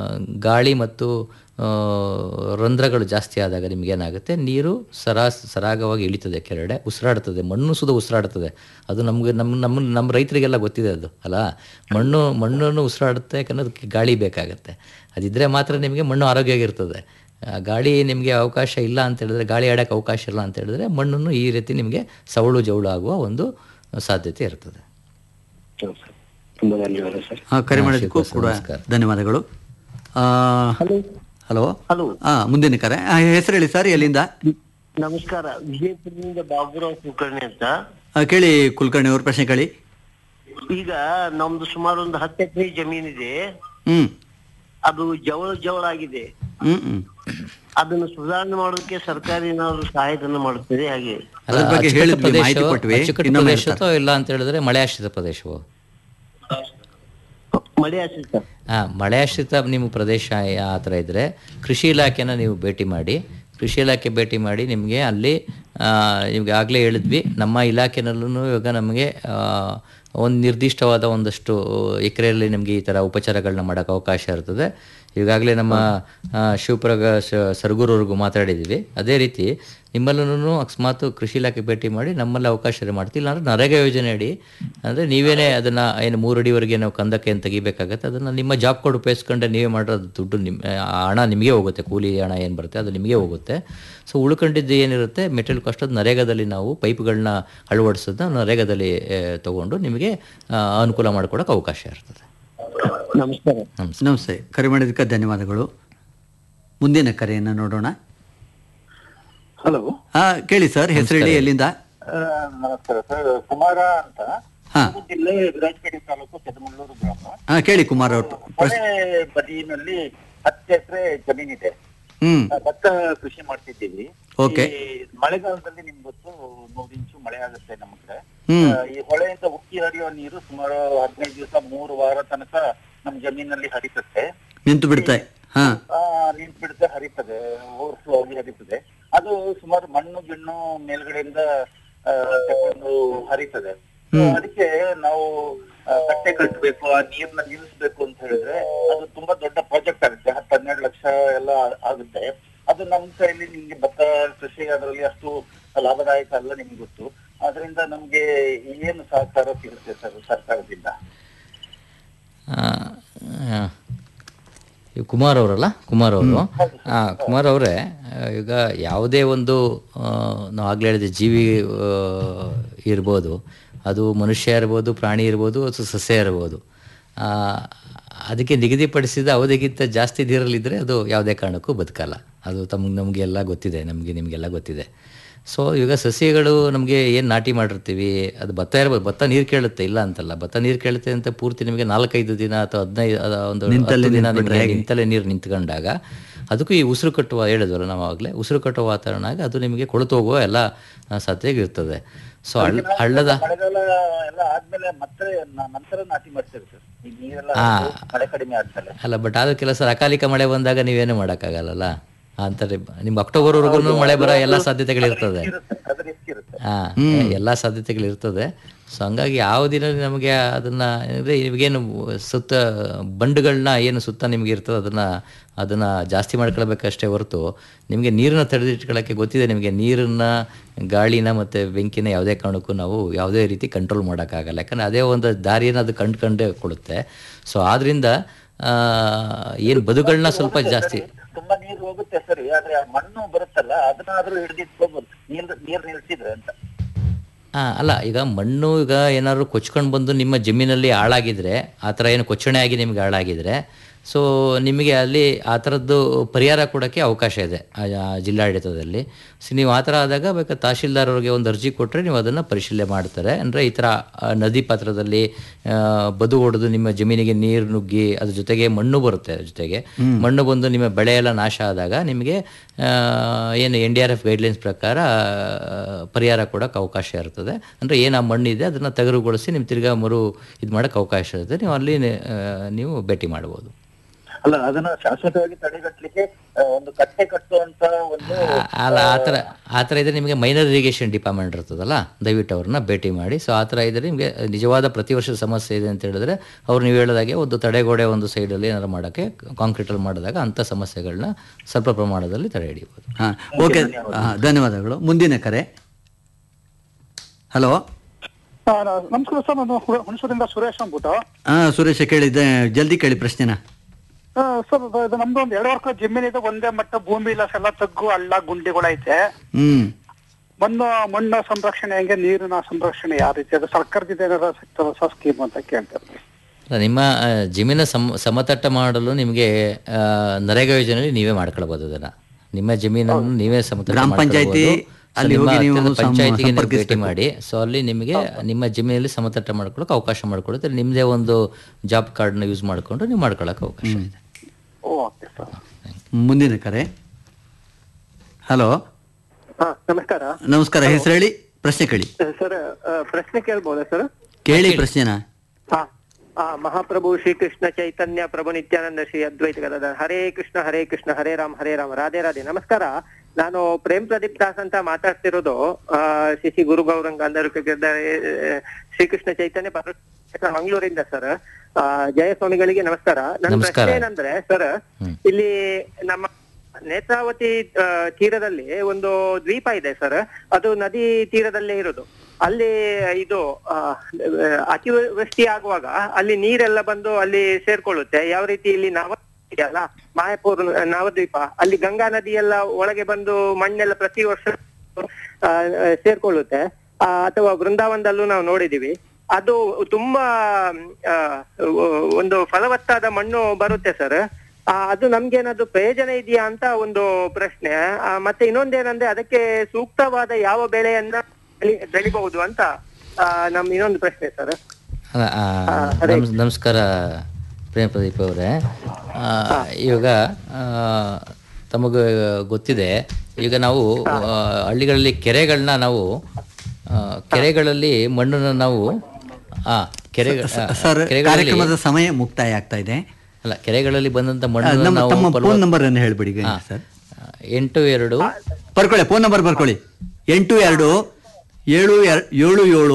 ಗಾಳಿ ಮತ್ತು ಆ, ರಂಧ್ರಗಳು ಜಾಸ್ತಿ ಆದಾಗ ನಿಮಗೇನಾಗುತ್ತೆ ನೀರು ಸರಾಸ್ ಸರಾಗವಾಗಿ ಇಳಿತದೆ ಕೆಳಗಡೆ ಉಸಿರಾಡ್ತದೆ ಮಣ್ಣು ಸುದ ಉಸಿರಾಡ್ತದೆ ಅದು ನಮಗೆ ನಮ್ಮ ನಮ್ಮ ನಮ್ಮ ರೈತರಿಗೆಲ್ಲ ಗೊತ್ತಿದೆ ಅದು ಅಲ್ಲ ಮಣ್ಣು ಮಣ್ಣನ್ನು ಉಸಿರಾಡುತ್ತೆ ಯಾಕಂದ್ರೆ ಅದಕ್ಕೆ ಗಾಳಿ ಬೇಕಾಗತ್ತೆ ಅದಿದ್ದರೆ ಮಾತ್ರ ನಿಮಗೆ ಮಣ್ಣು ಆರೋಗ್ಯವಾಗಿರ್ತದೆ ಆ, ಗಾಳಿ ನಿಮಗೆ ಅವಕಾಶ ಇಲ್ಲ ಅಂತ ಹೇಳಿದ್ರೆ ಗಾಳಿ ಆಡೋಕ್ಕೆ ಅವಕಾಶ ಇಲ್ಲ ಅಂತ ಹೇಳಿದ್ರೆ ಮಣ್ಣನ್ನು ಈ ರೀತಿ ನಿಮಗೆ ಸವಳು ಜವಳು ಆಗುವ ಒಂದು ಸಾಧ್ಯತೆ ಇರ್ತದೆ ಹೌದು ಸರ್. ತುಂಬಾ ಧನ್ಯವಾದ ಸರ್ ಆ, ಕರೆ ಮಾಡಿದ್ದಕ್ಕೂ ಶ್ರೀನಿವಾಸ, ಕೂಡ ನಮಸ್ಕಾರ. ಧನ್ಯವಾದಗಳು ಆ, ಹಲೋ ಹಲೋ ಆ, ಮುಂದಿನ ಕರೆ ಆ, ಹೆಸರು ಹೇಳಿ ಸರ್ ಎಲ್ಲಿಂದ ನಮಸ್ಕಾರ ವಿಜಯಪುರದಿಂದ ಬಾಬುರಾವ್ ಕುಲಕರ್ಣಿ ಅಂತ ಆ, ಕೇಳಿ ಕುಲಕರ್ಣಿ ಅವ್ರ ಪ್ರಶ್ನೆ ಕೇಳಿ ಈಗ ನಮ್ದು ಸುಮಾರು ಒಂದು ಹತ್ತು ಎಕರೆ ಜಮೀನಿದೆ ಹ್ಮ್ ಅದು ಜವಳ ಜವಳ ಆಗಿದೆ ಹ್ಮ್ ಹ್ಮ್ ಅದನ್ನು ಸುಧಾರಣೆ ಮಾಡೋದಕ್ಕೆ ಸರ್ಕಾರ ಏನಾದ್ರು ಸಹಾಯಧನ ಮಾಡುತ್ತದೆ ಹಾಗೆ ಅದ್ರ ಬಗ್ಗೆ ಅಚ್ಚುಕಟ್ಟು ಹೇಳಿದ್ವಿ, ಮಾಹಿತಿ ಪ್ರದೇಶವೋ- ಕೊಟ್ವಿ. ಅಚ್ಚುಕಟ್ಟು ಇನ್ನೊಮ್ಮೆ ಪ್ರದೇಶತ್ತೋ ಇಲ್ಲ ಅಂತ ಹೇಳಿದ್ರೆ ಮಳೆ ಆಶ್ರಿತ ಪ್ರದೇಶವೋ ಮಳೆ ಆಶ್ರಿತ ಆ, ಮಳೆ ಆಶ್ರಿತ ನಿಮ್ಮ ಪ್ರದೇಶ ಆ ಥರ ಇದ್ದರೆ ಕೃಷಿ ಇಲಾಖೆನ ನೀವು ಭೇಟಿ ಮಾಡಿ ಕೃಷಿ ಇಲಾಖೆ ಭೇಟಿ ಮಾಡಿ ನಿಮಗೆ ಅಲ್ಲಿ ಆ, ನಿಮ್ಗೆ ಆಗಲೇ ಹೇಳಿದ್ವಿ ನಮ್ಮ ಇಲಾಖೆನಲ್ಲೂ ಇವಾಗ ನಮಗೆ ಒಂದು ನಿರ್ದಿಷ್ಟವಾದ ಒಂದಷ್ಟು ಎಕರೆಯಲ್ಲಿ ನಿಮಗೆ ಈ ಥರ ಉಪಚಾರಗಳನ್ನ ಮಾಡೋಕ್ಕೆ ಅವಕಾಶ ಇರ್ತದೆ ಈಗಾಗಲೇ ನಮ್ಮ ಆ, ಶಿವಪ್ರಕಾಶ್ ಸರಗೂರವ್ರಿಗೂ ಮಾತಾಡಿದ್ದೀವಿ ಅದೇ ರೀತಿ ನಿಮ್ಮಲ್ಲೂ ಅಕಸ್ಮಾತ್ ಕೃಷಿ ಇಲಾಖೆ ಭೇಟಿ ಮಾಡಿ ನಮ್ಮಲ್ಲಿ ಅವಕಾಶ ಇದೆ ಮಾಡ್ತಿಲ್ಲ ಅಂದರೆ ನರೇಗಾ ಯೋಜನೆ ಅಡಿ ಅಂದರೆ ನೀವೇನೇ ಅದನ್ನು ಏನು ಮೂರು ಅಡಿವರೆಗೆ ನಾವು ಕಂದಕ್ಕೆ ಏನು ತೆಗಿಬೇಕಾಗತ್ತೆ ಅದನ್ನು ನಿಮ್ಮ ಜಾಬ್ ಕಾರ್ಡ್ ಉಪಯೋಗಿಸ್ಕೊಂಡೆ ನೀವೇ ಮಾಡೋದು ದುಡ್ಡು ನಿಮ್ಮ ಆ ಹಣ ನಿಮಗೆ ಹೋಗುತ್ತೆ ಕೂಲಿ ಹಣ ಏನು ಬರುತ್ತೆ ಅದು ನಿಮಗೆ ಹೋಗುತ್ತೆ ಸೊ ಉಳ್ಕೊಂಡಿದ್ದು ಏನಿರುತ್ತೆ ಮೆಟೀರಿಯಲ್ ಕಾಸ್ಟ್ ಅದು ನರೇಗಾದಲ್ಲಿ ನಾವು ಪೈಪ್ಗಳನ್ನ ಅಳವಡಿಸೋದನ್ನ ನರೇಗಾದಲ್ಲಿ ಆ, ತಗೊಂಡು ನಿಮಗೆ ಆ, ಅನುಕೂಲ ಮಾಡಿಕೊಡೋಕೆ ಅವಕಾಶ ಇರ್ತದೆ ನಮಸ್ಕಾರ ನಮಸ್ತೆ ಕರೆ ಮಾಡಿದ್ದಕ್ಕೆ ಧನ್ಯವಾದಗಳು ಮುಂದಿನ ಕರೆಯನ್ನು ನೋಡೋಣ ಹಲೋ ಹಾ ಕೇಳಿ ಸರ್ ಹೆಸರು ಹೇಳಿ ಎಲ್ಲಿಂದ ನಮಸ್ಕಾರ ಸರ್ ಕುಮಾರ ಅಂತ ಹಾ ಕೊಡಗು ಜಿಲ್ಲೆ ವಿರಾಜಪೇಟೆ ತಾಲೂಕು ಕೆದಮಳ್ಳೂರು ಗ್ರಾಮ ಹಾ ಕೇಳಿ ಕುಮಾರ್ ಅವ್ರ ಹೊಳೆ ಬದಿಯಲ್ಲಿ ಹತ್ತು ಎಕರೆ ಜಮೀನಿದೆ ಹ್ಮ್ ಆ, ಭತ್ತ ಕೃಷಿ ಮಾಡ್ತಿದ್ದೀವಿ Okay. ಈ ಮಳೆಗಾಲದಲ್ಲಿ ನಿಮ್ಗೆ ಗೊತ್ತು ನೂರು ಇಂಚು ಮಳೆ ಆಗುತ್ತೆ ನಮ್ಮ ಕಡೆ ಹ್ಮ್. ಆ, ಈ ಹೊಳೆಯಿಂದ ಉಕ್ಕಿ ಹರಿಯುವ ನೀರು ಸುಮಾರು ಹದಿನೈದು ದಿವಸ ಮೂರು ವಾರ ತನಕ ನಮ್ಮ ಜಮೀನಲ್ಲಿ ಹರಿತತ್ತೆ ನಿಂತು ಬಿಡ್ತೆ ಹಾ ಆ, ನಿಂತ್ ಬಿಡುತ್ತೆ ಹರಿತದೆ ಓವರ್ಫ್ಲೋ ಆಗಿ ಹರಿತದೆ ಅದು ಸುಮಾರು ಮಣ್ಣು ಗಿಣ್ಣು ಮೇಲ್ಗಡೆಯಿಂದ ಆ, ತಕೊಂಡು ಹರಿತದೆ So, ಅದಕ್ಕೆ ನಾವು ಆ, ಕಟ್ಟೆ ಕಟ್ಟಬೇಕು ಆ ನೀರ್ನ ನಿಲ್ಲಿಸ್ಬೇಕು ಅಂತ ಹೇಳಿದ್ರೆ ಅದು ತುಂಬಾ ದೊಡ್ಡ ಪ್ರಾಜೆಕ್ಟ್ ಆಗುತ್ತೆ ಹತ್ತು ಹನ್ನೆರಡು ಲಕ್ಷ ಎಲ್ಲ ಆಗುತ್ತೆ ಅದು ನಮ್ಮ ಕೈಲಿ ನಿಮ್ಗೆ ಭತ್ತ ಕೃಷಿ ಅದರಲ್ಲಿ ಅಷ್ಟು ಲಾಭದಾಯಕ ಅಲ್ಲ ನಿಮ್ಗೆ ಗೊತ್ತು ಅದರಿಂದ ನಮ್ಗೆ ಏನು ಸಹಕಾರ ಸಿಗುತ್ತೆ ಸರ್ ಸರ್ಕಾರದಿಂದ ಆ, ಆ, ಇವ್ ಕುಮಾರ್ ಅವರಲ್ಲ ಕುಮಾರ್ ಅವರು ಕುಮಾರ್ ಅವರೇ ಈಗ ಯಾವುದೇ ಒಂದು ಆ, ನಾವು ಆಗಲೇ ಹೇಳಿದೆ ಜೀವಿ ಆ, ಇರ್ಬೋದು ಅದು ಮನುಷ್ಯ ಇರ್ಬೋದು ಪ್ರಾಣಿ ಇರ್ಬೋದು ಅಥವಾ ಸಸ್ಯ ಇರ್ಬೋದು ಆ, ಅದಕ್ಕೆ ನಿಗದಿಪಡಿಸಿದ ಅವಧಿಗಿಂತ ಜಾಸ್ತಿ ನೀರಲ್ಲಿದ್ದರೆ ಅದು ಯಾವುದೇ ಕಾರಣಕ್ಕೂ ಬದುಕಲ್ಲ ಅದು ತಮ್ಗೆ ನಮಗೆಲ್ಲ ಗೊತ್ತಿದೆ ನಮಗೆ ನಿಮಗೆಲ್ಲ ಗೊತ್ತಿದೆ ಸೊ ಈಗ ಸಸ್ಯಗಳು ನಮಗೆ ಏನು ನಾಟಿ ಮಾಡಿರ್ತೀವಿ ಅದು ಭತ್ತ ಇರ್ಬೋದು ಭತ್ತ ನೀರು ಕೇಳುತ್ತೆ ಇಲ್ಲ ಅಂತಲ್ಲ ಭತ್ತ ನೀರು ಕೇಳುತ್ತೆ ಅಂತ ಪೂರ್ತಿ ನಿಮಗೆ ನಾಲ್ಕೈದು ದಿನ ಅಥವಾ ಹದಿನೈದು ಅದ ಒಂದು ಹತ್ತು ದಿನ ನಿಮಗೆ ನಿಂತಲೇ ನೀರು ನಿಂತ್ಕೊಂಡಾಗ ಅದಕ್ಕೂ ಈ ಉಸಿರು ಕಟ್ಟುವ ಹೇಳಿದ್ವಲ್ಲ ನಾವು ಆಗಲೇ ಉಸಿರು ಕಟ್ಟುವ ವಾತಾವರಣ ಆಗಿ ಅದು ನಿಮಗೆ ಕೊಳೆತು ಹೋಗುವ ಎಲ್ಲ ಆ, ಸಾಧ್ಯತೆ ಇರ್ತದೆ ಸೊ ಹಳ್ಳ ಹಳ್ಳದ ಮಳೆಗಾಲ ಎಲ್ಲ ಆದ್ಮೇಲೆ ಮತ್ತೆ ನ- ನಂತರ ನಾಟಿ ಮಾಡ್ತೇವೆ ಸರ್ ಈಗ ನೀರೆಲ್ಲ ಹಾ. ಹರಿದು ಮಳೆ ಕಡಿಮೆ ಆದ್ಮೇಲೆ ಅಲ್ಲ ಬಟ್ ಆದ್ರೂ ಕೆಲಸ ಅಕಾಲಿಕ ಮಳೆ ಬಂದಾಗ ನೀವೇನು ಮಾಡೋಕ್ಕಾಗಲ್ಲಲ್ಲ ಅಂತಾರೆ ನಿಮ್ಮ ಅಕ್ಟೋಬರ್ವರೆಗೂ ಮಳೆ ಬರೋ ಎಲ್ಲ ಸಾಧ್ಯತೆಗಳಿರ್ತದೆ ಇರುತ್ತೆ ಅದು ರಿಸ್ಕ್ ಇರುತ್ತೆ ಹಾ ಎಲ್ಲ ಸಾಧ್ಯತೆಗಳಿರ್ತದೆ ಸೊ ಹಂಗಾಗಿ ಯಾವ ದಿನ ನಮಗೆ ಅದನ್ನ ಅಂದರೆ ಇವಾಗೇನು ಸುತ್ತ ಬಂಡುಗಳನ್ನ ಏನು ಸುತ್ತ ನಿಮ್ಗೆ ಇರ್ತದೆ ಅದನ್ನ ಅದನ್ನ ಜಾಸ್ತಿ ಮಾಡ್ಕೊಳ್ಬೇಕಷ್ಟೇ ಹೊರತು ನಿಮಗೆ ನೀರನ್ನ ತಡೆದಿಟ್ಕೊಳ್ಳೋಕ್ಕೆ ಗೊತ್ತಿದೆ ನಿಮಗೆ ನೀರನ್ನ ಗಾಳಿನ ಮತ್ತು ಬೆಂಕಿನ ಯಾವುದೇ ಕಾರಣಕ್ಕೂ ನಾವು ಯಾವುದೇ ರೀತಿ ಕಂಟ್ರೋಲ್ ಮಾಡೋಕ್ಕಾಗಲ್ಲ ಯಾಕಂದರೆ ಅದೇ ಒಂದು ದಾರಿಯನ್ನು ಅದು ಕಂಡ್ಕೊಂಡೇ ಕೊಡುತ್ತೆ ಸೊ ಆದ್ರಿಂದ ಏನು ಬದುಗಳನ್ನ ಸ್ವಲ್ಪ ಜಾಸ್ತಿ ತುಂಬಾ ನೀರು ಹೋಗುತ್ತೆ ಸರಿ ಆದ್ರೆ ಆ ಮಣ್ಣು ಬರುತ್ತಲ್ಲ ಅದನ್ನಾದ್ರೂ ಹಿಡಿದಿಟ್ಕೋಬಹುದು ನೀರ್ ನೀರ್ ನಿಲ್ಸಿದ್ರೆ ಅಂತ ಆ, ಅಲ್ಲ ಈಗ ಮಣ್ಣು ಈಗ ಏನಾದ್ರು ಕೊಚ್ಕೊಂಡು ಬಂದು ನಿಮ್ಮ ಜಮೀನಲ್ಲಿ ಹಾಳಾಗಿದ್ರೆ ಆ ಥರ ಏನು ಕೊಚ್ಚಣೆ ಆಗಿ ನಿಮ್ಗೆ ಹಾಳಾಗಿದ್ರೆ ಸೊ ನಿಮಗೆ ಅಲ್ಲಿ ಆ ಥರದ್ದು ಪರಿಹಾರ ಕೊಡೋಕ್ಕೆ ಅವಕಾಶ ಇದೆ ಆ ಆ ಜಿಲ್ಲಾಡಳಿತದಲ್ಲಿ ಸೊ ನೀವು ಆ ಥರ ಆದಾಗ ಬೇಕಾದ್ರೆ ತಹಶೀಲ್ದಾರ್ ಅವ್ರಿಗೆ ಒಂದು ಅರ್ಜಿ ಕೊಟ್ಟರೆ ನೀವು ಅದನ್ನು ಪರಿಶೀಲನೆ ಮಾಡ್ತಾರೆ ಅಂದರೆ ಈ ಥರ ಆ, ನದಿ ಪಾತ್ರದಲ್ಲಿ ಆ, ಬದು ಹೊಡೆದು ನಿಮ್ಮ ಜಮೀನಿಗೆ ನೀರು ನುಗ್ಗಿ ಅದ್ರ ಜೊತೆಗೆ ಮಣ್ಣು ಬರುತ್ತೆ ಅದ್ರ ಜೊತೆಗೆ ಮಣ್ಣು ಬಂದು ನಿಮ್ಮ ಬೆಳೆ ಎಲ್ಲ ನಾಶ ಆದಾಗ ನಿಮಗೆ ಆ, ಏನು N D R F guidelines ಪ್ರಕಾರ ಆ, ಪರಿಹಾರ ಕೊಡೋಕೆ ಅವಕಾಶ ಇರ್ತದೆ ಅಂದರೆ ಏನು ಆ ಮಣ್ಣಿದೆ ಅದನ್ನು ತೆಗರುಗೊಳಿಸಿ ನಿಮ್ಮ ತಿರ್ಗಾ ಮರು ಇದು ಮಾಡೋಕ್ಕೆ ಅವಕಾಶ ಇರುತ್ತೆ ನೀವು ಅಲ್ಲಿ ಆ, ನೀವು ಭೇಟಿ ಮಾಡ್ಬೋದು ಅಲ್ಲ ಅದನ್ನ ಶಾಶ್ವತವಾಗಿ ತಡೆಗಟ್ಟಲಿಕ್ಕೆ ಆ, ಒಂದು ಕಟ್ಟೆ ಕಟ್ಟುವಂತ ಒಂದು ಆ- ಅಲ್ಲ ಆ ಥರ ಆ ಥರ ಇದ್ರೆ ನಿಮಗೆ ಮೈನರ್ ಇರಿಗೇಷನ್ ಡಿಪಾರ್ಟ್ಮೆಂಟ್ ಇರ್ತದಲ್ಲ ದಯವಿಟ್ಟು ಅವ್ರನ್ನ ಭೇಟಿ ಮಾಡಿ ಸೊ ಆ ಥರ ಇದ್ದರೆ ನಿಮಗೆ ನಿಜವಾದ ಪ್ರತಿ ವರ್ಷದ ಸಮಸ್ಯೆ ಇದೆ ಅಂತ ಹೇಳಿದ್ರೆ ಅವ್ರು ನೀವು ಹೇಳಿದಾಗೆ ಒಂದು ತಡೆಗೋಡೆ ಒಂದು ಸೈಡಲ್ಲಿ ಏನಾದ್ರು ಮಾಡೋಕ್ಕೆ ಕಾಂಕ್ರೀಟಲ್ಲಿ ಮಾಡಿದಾಗ ಅಂಥ ಸಮಸ್ಯೆಗಳನ್ನ ಸ್ವಲ್ಪ ಪ್ರಮಾಣದಲ್ಲಿ ತಡೆ ಹಿಡಿಬೋದು ಹಾಂ ಓಕೆ ಹಾಂ ಧನ್ಯವಾದಗಳು ಮುಂದಿನ ಕರೆ ಹಲೋ ಆ, ನ- ನಮಸ್ಕಾರ ಸರ್ ನಾನು ಹು- ಹುಣಸೂರಿಂದ ಸುರೇಶ್ ಅಂದ್ಬಿಟ್ಟು ಹಾಂ ಸುರೇಶ ಕೇಳಿದ್ದೆ ಜಲ್ದಿ ಕೇಳಿ ಪ್ರಶ್ನೆನ ಆ, ಸರ್ ಇದು- ಇದು ನಮ್ದು ಒಂದು ಎರಡು ವರ್ಷ ಜಮೀನ್ ಇದೆ ಒಂದೇ ಮಟ್ಟ ಭೂಮಿ ಇಲ್ಲ ಎಲ್ಲ ತಗ್ಗು ಹಳ್ಳ ಗುಂಡಿಗಳೈತೆ ಹ್ಞೂ ಮಣ್ಣು ಮಣ್ಣು ಸಂರಕ್ಷಣೆ ಹೆಂಗೆ ನೀರಿನ ಸಂರಕ್ಷಣೆ ಯಾವ ರೀತಿ ಅದು ಸರ್ಕಾರದಿಂದ ಏನಾರ ಸಿಗ್ತದ ಸರ್ ಸ್ಕೀಮ್ ಅಂತ ಕೇಳ್ತಾರೆ ಅಲ್ಲ, ನಿಮ್ಮ ಆ, ಜಮೀನ ಸಮ ಸಮತಟ್ಟ ಮಾಡಲು ನಿಮಗೆ ಆ, ನರೇಗಾ ಯೋಜನೆಯಲ್ಲಿ ನೀವೇ ಮಾಡ್ಕೊಳ್ಬೋದು ಅದನ್ನ ನಿಮ್ಮ ಜಮೀನನ್ನು ನೀವೇ ಸಮತಟ್ಟ ಗ್ರಾಮ ಪಂಚಾಯ್ತಿ ಮಾಡ್ಕೊಳ್ಬೋದು. So, ಅಲ್ಲಿ ನಿಮ್ಮ ಹೋಗಿ ನೀವು ಹತ್ತಿರದ ಸಂ- ಪಂಚಾಯ್ತಿಗೆ ನೀವು ಭೇಟಿ ಸಂಪರ್ಕಿಸ್ಬೇಕು. ಮಾಡಿ ಸೊ ಅಲ್ಲಿ ನಿಮಗೆ ನಿಮ್ಮ ಜಮೀನಲ್ಲಿ ಸಮತಟ್ಟ ಮಾಡ್ಕೊಳಕ್ಕೆ ಅವಕಾಶ ಮಾಡಿಕೊಡುತ್ತೆ ನಿಮ್ಮದೇ ಒಂದು ಜಾಬ್ ಕಾರ್ಡ್ನ ಯೂಸ್ ಮಾಡಿಕೊಂಡು ನೀವು ಮಾಡ್ಕೊಳಕ್ಕೆ ಅವಕಾಶ ಇದೆ ಓಕೆ ಸರ್ ಮುಂದಿನ ಕರೆ ಹಲೋ ಹಾ ನಮಸ್ಕಾರ ನಮಸ್ಕಾರ ಹೆಸರು ಹೇಳಿ ಪ್ರಶ್ನೆ ಕೇಳಿ ಸರ್ ಪ್ರಶ್ನೆ ಕೇಳ್ಬೋದಾ ಸರ್ ಕೇಳಿ ಪ್ರಶ್ನೆನ ಹಾ ಆ ಮಹಾಪ್ರಭು ಶ್ರೀಕೃಷ್ಣ ಚೈತನ್ಯ ಪ್ರಭು ನಿತ್ಯಾನಂದ ಶ್ರೀ ಅದ್ವೈತ ಗದಾಧರ ಹರೇ ಕೃಷ್ಣ ಹರೇ ಕೃಷ್ಣ ಹರೇ ರಾಮ್ ಹರೇ ರಾಮ್ ರಾಧೆ ರಾಧೆ ನಮಸ್ಕಾರ ನಾನು ಪ್ರೇಮ್ ಪ್ರದೀಪ್ ದಾಸ್ ಅಂತ ಮಾತಾಡ್ತಿರೋದು ಆ ಶ್ರೀ ಶ್ರೀ ಗುರು ಗೌರಂಗ ಶ್ರೀಕೃಷ್ಣ ಚೈತನ್ಯ ಪರ ಮಂಗಳೂರಿಂದ ಸರ್ ಆ ಜಯಸ್ವಾಮಿಗಳಿಗೆ ನಮಸ್ಕಾರ ನನ್ನ ನಮಸ್ಕಾರ. ಪ್ರಶ್ನೆ ಏನಂದ್ರೆ ಸರ್ ಇಲ್ಲಿ ನಮ್ಮ ನೇತ್ರಾವತಿ ಆ, ತೀರದಲ್ಲಿ ಒಂದು ದ್ವೀಪ ಇದೆ ಸರ್ ಅದು ನದಿ ತೀರದಲ್ಲೇ ಇರೋದು ಅಲ್ಲಿ ಇದು ಆ, ಅತಿವೃಷ್ಟಿ ಆಗುವಾಗ ಅಲ್ಲಿ ನೀರೆಲ್ಲ ಬಂದು ಅಲ್ಲಿ ಸೇರ್ಕೊಳ್ಳುತ್ತೆ ಯಾವ ರೀತಿ ಇಲ್ಲಿ ನವ ಇದೆಯಲ್ಲ ಮಾಯಾಪುರ್ ನವದ್ವೀಪ ಅಲ್ಲಿ ಗಂಗಾ ನದಿ ಎಲ್ಲ ಒಳಗೆ ಬಂದು ಮಣ್ಣೆಲ್ಲ ಪ್ರತಿ ವರ್ಷ ಆ, ಸೇರ್ಕೊಳ್ಳುತ್ತೆ ಆ, ಅಥವಾ ವೃಂದಾವನದಲ್ಲೂ ನಾವು ನೋಡಿದೀವಿ ಅದು ತುಂಬಾ ಆ, ಒಂದು ಫಲವತ್ತಾದ ಮಣ್ಣು ಬರುತ್ತೆ ಸರ್ ಅದು ನಮ್ಗೇನಾದ್ರು ಪ್ರಯೋಜನ ಇದೆಯಾ ಅಂತ ಒಂದು ಪ್ರಶ್ನೆ ಆ, ಮತ್ತೆ ಇನ್ನೊಂದೇನಂದ್ರೆ ಅದಕ್ಕೆ ಸೂಕ್ತವಾದ ಯಾವ ಬೆಳೆಯನ್ನ ಬೆಳಿ- ಬೆಳಿಬಹುದು ಅಂತ ಆ, ನಮ್ ಇನ್ನೊಂದು ಪ್ರಶ್ನೆ ಸರ್ ಅಲ್ಲ, ಆ, ನಮಸ್- ನಮಸ್ಕಾರ ಪ್ರೇಮ್ ಪ್ರದೀಪ್ ಅವರೇ ಆ, ಇವಾಗ ಆ, ತಮಗೆ ಗೊತ್ತಿದೆ ಈಗ ನಾವು ಆ, ಹಳ್ಳಿಗಳಲ್ಲಿ ಕೆರೆಗಳನ್ನ ನಾವು ಆ, ಕೆರೆಗಳಲ್ಲಿ ಮಣ್ಣನ್ನು ನಾವು ಆ ಕೆರೆ ಸರ್ ಕೆರೆಗಳಲ್ಲಿ ಕಾರ್ಯಕ್ರಮದ ಸಮಯ ಮುಕ್ತಾಯ ಆಗ್ತಾ ಇದೆ ಅಲ್ಲ ಕೆರೆಗಳಲ್ಲಿ ಬಂದಂತ ಆ, ಮಣ್ಣನ್ನು ನಮ್ಮ ನಾವು ತಮ್ಮ ಫಲವತ್- ಫೋನ್ ನಂಬರ್ ಅನ್ನು ಹೇಳ್ಬಿಡಿ ಹಾ. ಸರ್ ಎಂಟು ಎರಡು ಬರ್ಕೊಳ್ಳಿ ಫೋನ್ ನಂಬರ್ ಬರ್ಕೊಳ್ಳಿ ಎಂಟು ಎರಡು ಏಳು ಎರ್- ಏಳು ಏಳು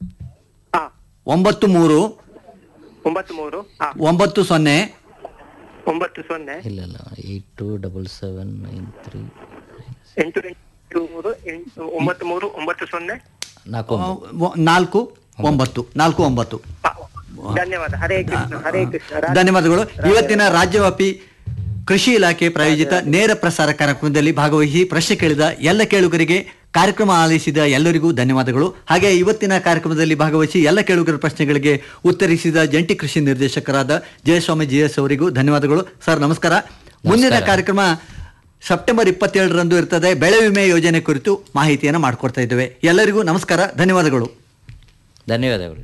ಹಾ ಒಂಬತ್ತು ಮೂರು ಒಂಬತ್ತು ಮೂರು ಹಾ ಒಂಬತ್ತು ಸೊನ್ನೆ ಒಂಬತ್ತು ಸೊನ್ನೆ ಇಲ್ಲ ಇಲ್ಲ eight two double seven nine three ಎಂಟು ಎಂಟು ಮೂರು ಎಂಟು ಒಂಬತ್ತು ಮೂರು ಒಂಬತ್ತು ಸೊನ್ನೆ ನಾಲ್ಕು ಒ- ನಾಲ್ಕು ಒಂಬತ್ತು ನಾಲ್ಕು ಒಂಬತ್ತು ಹಾ. ಧನ್ಯವಾದ ಹರೇ ಕೃಷ್ಣ ಹರೇ ಕೃಷ್ಣ ರಾಧೆ- ಧನ್ಯವಾದಗಳು ಇವತ್ತಿನ ರಾಜ್ಯವ್ಯಾಪಿ ಕೃಷಿ ಇಲಾಖೆ ಪ್ರಾಯೋಜಿತ ನೇರ ಪ್ರಸಾರ ಕಾರ್ಯಕ್ರಮದಲ್ಲಿ ಭಾಗವಹಿಸಿ ಪ್ರಶ್ನೆ ಕೇಳಿದ ಎಲ್ಲ ಕೇಳುಗರಿಗೆ ಕಾರ್ಯಕ್ರಮ ಆಲಿಸಿದ ಎಲ್ಲರಿಗೂ ಧನ್ಯವಾದಗಳು ಹಾಗೆ ಇವತ್ತಿನ ಕಾರ್ಯಕ್ರಮದಲ್ಲಿ ಭಾಗವಹಿಸಿ ಎಲ್ಲ ಕೇಳುಗರ ಪ್ರಶ್ನೆಗಳಿಗೆ ಉತ್ತರಿಸಿದ ಜಂಟಿ ಕೃಷಿ ನಿರ್ದೇಶಕರಾದ ಜಯಸ್ವಾಮಿ ಜಿ ಎಸ್ ಅವರಿಗೂ ಧನ್ಯವಾದಗಳು ಸರ್ ನಮಸ್ಕಾರ ಮುಂದಿನ ಕಾರ್ಯಕ್ರಮ ಸೆಪ್ಟೆಂಬರ್ ಇಪ್ಪತ್ತೇಳರಂದು ಇರ್ತದೆ ಬೆಳೆ ವಿಮೆ ಯೋಜನೆ ಕುರಿತು ಮಾಹಿತಿಯನ್ನು ಮಾಡಿಕೊಡ್ತಾ ಇದ್ದೇವೆ ಎಲ್ಲರಿಗೂ ನಮಸ್ಕಾರ ಧನ್ಯವಾದಗಳು ಧನ್ಯವಾದಗಳು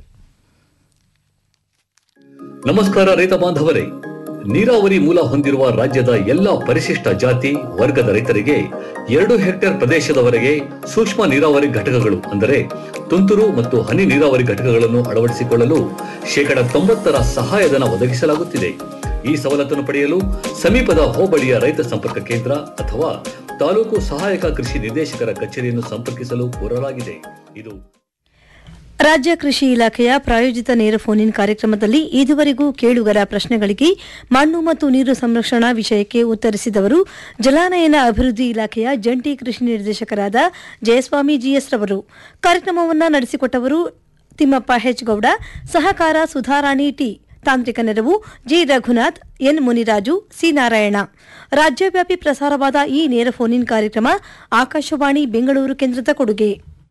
ನಮಸ್ಕಾರ ರೈತ ಬಾಂಧವರೇ ನೀರಾವರಿ ಮೂಲ ಹೊಂದಿರುವ ರಾಜ್ಯದ ಎಲ್ಲಾ ಪರಿಶಿಷ್ಟ ಜಾತಿ ವರ್ಗದ ರೈತರಿಗೆ ಎರಡು ಹೆಕ್ಟೇರ್ ಪ್ರದೇಶದವರೆಗೆ ಸೂಕ್ಷ್ಮ ನೀರಾವರಿ ಘಟಕಗಳು ಅಂದರೆ ತುಂತುರು ಮತ್ತು ಹನಿ ನೀರಾವರಿ ಘಟಕಗಳನ್ನು ಅಳವಡಿಸಿಕೊಳ್ಳಲು ಶೇಕಡ ತೊಂಬತ್ತರ ಸಹಾಯಧನ ಒದಗಿಸಲಾಗುತ್ತಿದೆ ಈ ಸವಲತ್ತನ್ನು ಪಡೆಯಲು ಸಮೀಪದ ಹೋಬಳಿಯ ರೈತ ಸಂಪರ್ಕ ಕೇಂದ್ರ ಅಥವಾ ತಾಲೂಕು ಸಹಾಯಕ ಕೃಷಿ ನಿರ್ದೇಶಕರ ಕಚೇರಿಯನ್ನು ಸಂಪರ್ಕಿಸಲು ಕೋರಲಾಗಿದೆ ಇದು ರಾಜ್ಯ ಕೃಷಿ ಇಲಾಖೆಯ ಪ್ರಾಯೋಜಿತ ನೇರ ಫೋನ್ ಇನ್ ಕಾರ್ಯಕ್ರಮದಲ್ಲಿ ಇದುವರೆಗೂ ಕೇಳುಗರ ಪ್ರಶ್ನೆಗಳಿಗೆ ಮಣ್ಣು ಮತ್ತು ನೀರು ಸಂರಕ್ಷಣಾ ವಿಷಯಕ್ಕೆ ಉತ್ತರಿಸಿದವರು ಜಲಾನಯನ ಅಭಿವೃದ್ಧಿ ಇಲಾಖೆಯ ಜಂಟಿ ಕೃಷಿ ನಿರ್ದೇಶಕರಾದ ಜಯಸ್ವಾಮಿ ಜಿಎಸ್ ರವರು ಕಾರ್ಯಕ್ರಮವನ್ನು ನಡೆಸಿಕೊಟ್ಟವರು ತಿಮ್ಮಪ್ಪ ಹೆಚ್ ಗೌಡ ಸಹಕಾರ ಸುಧಾರಾಣಿ ಟಿ ತಾಂತ್ರಿಕ ನೆರವು G Raghunath N Muniraju C Narayana ರಾಜ್ಯವ್ಯಾಪಿ ಪ್ರಸಾರವಾದ ಈ ನೇರ ಫೋನ್ ಇನ್ ಕಾರ್ಯಕ್ರಮ ಆಕಾಶವಾಣಿ ಬೆಂಗಳೂರು ಕೇಂದ್ರದ ಕೊಡುಗೆ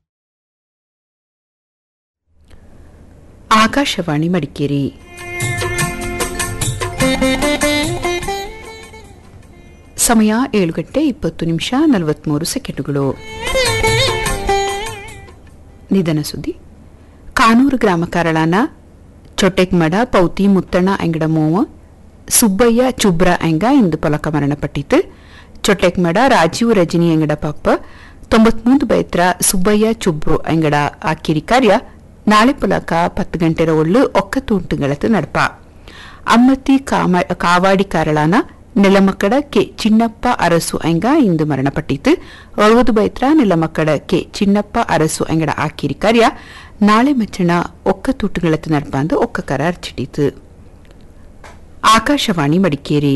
ಆಕಾಶವಾಣಿ ಮಡಿಕೇರಿ ಸಮಯ ಏಳು ಗಂಟೆ ಇಪ್ಪತ್ತು ನಿಮಿಷ ನಲವತ್ಮೂರು ಸೆಕೆಂಡುಗಳು ನಿಧನ ಸುದ್ದಿ ಕಾನೂರು ಗ್ರಾಮ ಕಾರಳಾನ ಚೊಟ್ಟೆಕ್ಮಡ ಪೌತಿ ಮುತ್ತಣ್ಣ ಎಂಗಡ ಮೋವ ಸುಬ್ಬಯ್ಯ ಚುಬ್ರ ಎಂಗ ಇಂದು ಪಲಕ ಮರಣಪಟ್ಟಿತು ಚೊಟ್ಟೆಕ್ಮಡ ರಾಜೀವ್ ರಜನಿ ಎಂಗಡ ಪಪ್ಪ ತೊಂಬತ್ಮೂರು ಬೈತ್ರ ಸುಬ್ಬಯ್ಯ ಚುಬ್ರು ಎಂಗಡ ಆಕಿರಿ ಕಾರ್ಯ ನಾಳೆ ಪುಲಕ ಪತ್ತು ಗಂಟೆರ ಒಳ್ಳು ಒಕ್ಕ ತೂಂಟುಗಳತ್ತು ನಡಪ ಅಮ್ಮತ್ತಿ ಕಾಮ ಕಾವಾಡಿ ಕಾರಳಾನ ನೆಲಮಕ್ಕಡ ಕೆ ಚಿನ್ನಪ್ಪ ಅರಸು ಎಂಗ ಇಂದು ಮರಣಪಟ್ಟಿತು ಒಳವದು ಬೈತ್ರ ನೆಲಮಕ್ಕಡ ಕೆ ಚಿನ್ನಪ್ಪ ಅರಸು ಎಂಗಡ ಆಕಿರಿ ಕಾರ್ಯ ನಾಳೆ ಮಚ್ಚಣ ಒಕ್ಕ ತೂಟುಗಳತ್ತು ನಡಪ ಅಂದು ಒಕ್ಕ ಕರ ಅರ್ಚಿಟ್ಟಿತು ಆಕಾಶವಾಣಿ ಮಡಿಕೇರಿ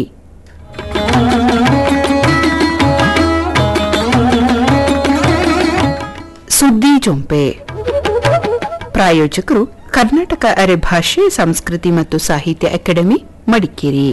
ಸುದ್ದಿ ಜೊಂಪೆ ಪ್ರಾಯೋಜಕರು ಕರ್ನಾಟಕ ಅರೆ ಭಾಷೆ ಸಂಸ್ಕೃತಿ ಮತ್ತು ಸಾಹಿತ್ಯ ಅಕಾಡೆಮಿ ಮಡಿಕೇರಿ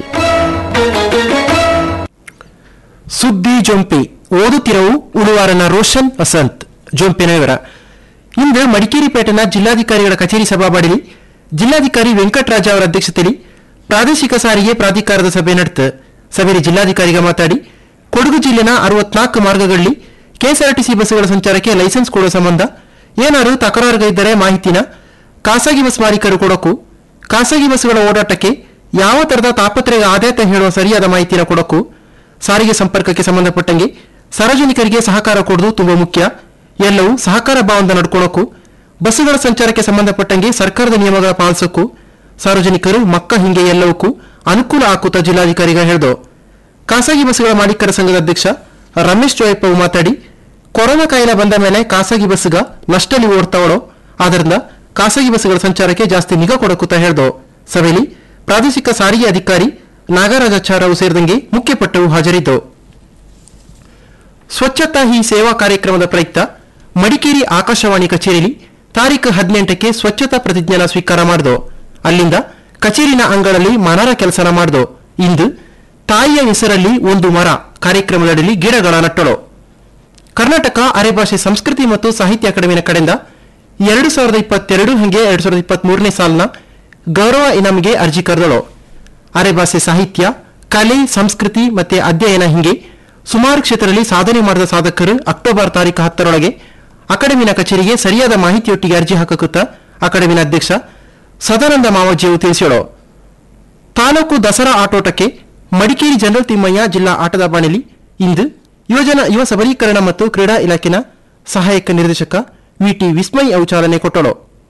ಸುದ್ದಿ ಜೊಂಪಿ ಓದುತ್ತಿರವು ಉಳುವಾರನ ರೋಷನ್ ವಸಂತ್ ಜೊಂಪಿನ ವಿವರ ಇಂದು ಮಡಿಕೇರಿ ಪೇಟೆನ ಜಿಲ್ಲಾಧಿಕಾರಿಗಳ ಕಚೇರಿ ಸಭಾಬಾಡಿಲಿ ಜಿಲ್ಲಾಧಿಕಾರಿ ವೆಂಕಟರಾಜ ಅವರ ಅಧ್ಯಕ್ಷತೆಯಲ್ಲಿ ಪ್ರಾದೇಶಿಕ ಸಾರಿಗೆ ಪ್ರಾಧಿಕಾರದ ಸಭೆ ನಡೆತು ಸಭೆಯಲ್ಲಿ ಜಿಲ್ಲಾಧಿಕಾರಿಗ ಮಾತಾಡಿ ಕೊಡಗು ಜಿಲ್ಲೆನ ಅರವತ್ನಾಲ್ಕು ಮಾರ್ಗಗಳಲ್ಲಿ ಕೆಎಸ್ಆರ್ಟಿಸಿ ಬಸ್ಸುಗಳ ಸಂಚಾರಕ್ಕೆ ಲೈಸೆನ್ಸ್ ಕೊಡುವ ಸಂಬಂಧ ಏನಾದರೂ ತಕರಾರುಗಳಿದ್ದರೆ ಮಾಹಿತಿನ ಖಾಸಗಿ ಬಸ್ ಮಾಲೀಕರು ಕೊಡೋಕು ಖಾಸಗಿ ಬಸ್ಸುಗಳ ಓಡಾಟಕ್ಕೆ ಯಾವ ತರದ ತಾಪತ್ರೆಗೆ ಆದ್ಯತೆ ಹೇಳುವ ಸರಿಯಾದ ಮಾಹಿತಿನ ಕೊಡೋಕು ಸಾರಿಗೆ ಸಂಪರ್ಕಕ್ಕೆ ಸಂಬಂಧಪಟ್ಟಂಗೆ ಸಾರ್ವಜನಿಕರಿಗೆ ಸಹಕಾರ ಕೊಡುವುದು ತುಂಬಾ ಮುಖ್ಯ ಎಲ್ಲವೂ ಸಹಕಾರ ಭಾವದಿಂದ ನಡ್ಕೊಳ್ಳೋಕು ಬಸ್ಸುಗಳ ಸಂಚಾರಕ್ಕೆ ಸಂಬಂಧಪಟ್ಟಂಗೆ ಸರ್ಕಾರದ ನಿಯಮಗಳ ಪಾಲಿಸೋಕು ಸಾರ್ವಜನಿಕರು ಮಕ್ಕ ಹಿಂಗೆ ಎಲ್ಲವಕ್ಕೂ ಅನುಕೂಲ ಆಕುತ್ತ ಜಿಲ್ಲಾಧಿಕಾರಿಗಳು ಹೇಳಿದು ಖಾಸಗಿ ಬಸ್ಸುಗಳ ಮಾಲೀಕರ ಸಂಘದ ಅಧ್ಯಕ್ಷ ರಮೇಶ್ ಜೋಯಪ್ಪ ಮಾತಾಡಿ ಕೊರೋನಾ ಕಾಯಿಲೆ ಬಂದ ಮೇಲೆ ಖಾಸಗಿ ಬಸ್ಸುಗ ನಷ್ಟಲ್ಲಿ ಓಡ್ತಾವಳೋ ಆದ್ದರಿಂದ ಖಾಸಗಿ ಬಸ್ಸುಗಳ ಸಂಚಾರಕ್ಕೆ ಜಾಸ್ತಿ ನಿಗಾ ಕೊಡಕುತ್ತ ಹೇಳ್ದು ಸಭೆಯಲ್ಲಿ ಪ್ರಾದೇಶಿಕ ಸಾರಿಗೆ ಅಧಿಕಾರಿ ನಾಗರಾಜಾಚಾರ್ಯವು ಸೇರಿದಂಗೆ ಮುಖ್ಯಪಟ್ಟವು ಹಾಜರಿದ್ದು ಸ್ವಚ್ಛತಾ ಹಿ ಸೇವಾ ಕಾರ್ಯಕ್ರಮದ ಪ್ರಯುಕ್ತ ಮಡಿಕೇರಿ ಆಕಾಶವಾಣಿ ಕಚೇರಿಯಲ್ಲಿ ತಾರೀಖು ಹದಿನೆಂಟಕ್ಕೆ ಸ್ವಚ್ಛತಾ ಪ್ರತಿಜ್ಞಾನ ಸ್ವೀಕಾರ ಮಾಡಿದೋ ಅಲ್ಲಿಂದ ಕಚೇರಿನ ಅಂಗಳಲ್ಲಿ ಮನರ ಕೆಲಸನ ಮಾಡಿದೋ ಇಂದು ತಾಯಿಯ ಹೆಸರಲ್ಲಿ ಒಂದು ಮರ ಕಾರ್ಯಕ್ರಮದಡಿ ಗಿಡಗಳ ನಟ್ಟಳು ಕರ್ನಾಟಕ ಅರೆಭಾಷೆ ಸಂಸ್ಕೃತಿ ಮತ್ತು ಸಾಹಿತ್ಯ ಅಕಾಡೆಮಿನ ಕಡೆಯಿಂದ ಎರಡು ಸಾವಿರದ ಇಪ್ಪತ್ತೆರಡು ಹಂಗೆ ಎರಡು ಸಾವಿರದ ಇಪ್ಪತ್ತ್ ಮೂರನೇ ಸಾಲಿನ ಗೌರವ ಇನಾಮ್ಗೆ ಅರ್ಜಿ ಕರೆದಳು ಅರೆಭಾಷೆ ಸಾಹಿತ್ಯ ಕಲೆ ಸಂಸ್ಕೃತಿ ಮತ್ತೆ ಅಧ್ಯಯನ ಹಿಂಗೆ ಸುಮಾರು ಕ್ಷೇತ್ರದಲ್ಲಿ ಸಾಧನೆ ಮಾಡಿದ ಸಾಧಕರು ಅಕ್ಟೋಬರ್ ತಾರೀಕು ಹತ್ತರೊಳಗೆ ಅಕಾಡೆಮಿನ ಕಚೇರಿಗೆ ಸರಿಯಾದ ಮಾಹಿತಿಯೊಟ್ಟಿಗೆ ಅರ್ಜಿ ಹಾಕುತ್ತ ಅಕಾಡೆಮಿನ ಅಧ್ಯಕ್ಷ ಸದಾನಂದ ಮಾವಜಿಯು ತಿಳಿಸಿಳು ತಾಲೂಕು ದಸರಾ ಆಟೋಟಕ್ಕೆ ಮಡಿಕೇರಿ ಜನರಲ್ ತಿಮ್ಮಯ್ಯ ಜಿಲ್ಲಾ ಆಟದ ಬಾಣಿಲಿ ಇಂದು ಯುವಜನ ಯುವ ಸಬಲೀಕರಣ ಮತ್ತು ಕ್ರೀಡಾ ಇಲಾಖೆನ ಸಹಾಯಕ ನಿರ್ದೇಶಕ ವಿಟಿ ವಿಸ್ಮಯ್ ಅವು ಚಾಲನೆ ಕೊಟ್ಟಳು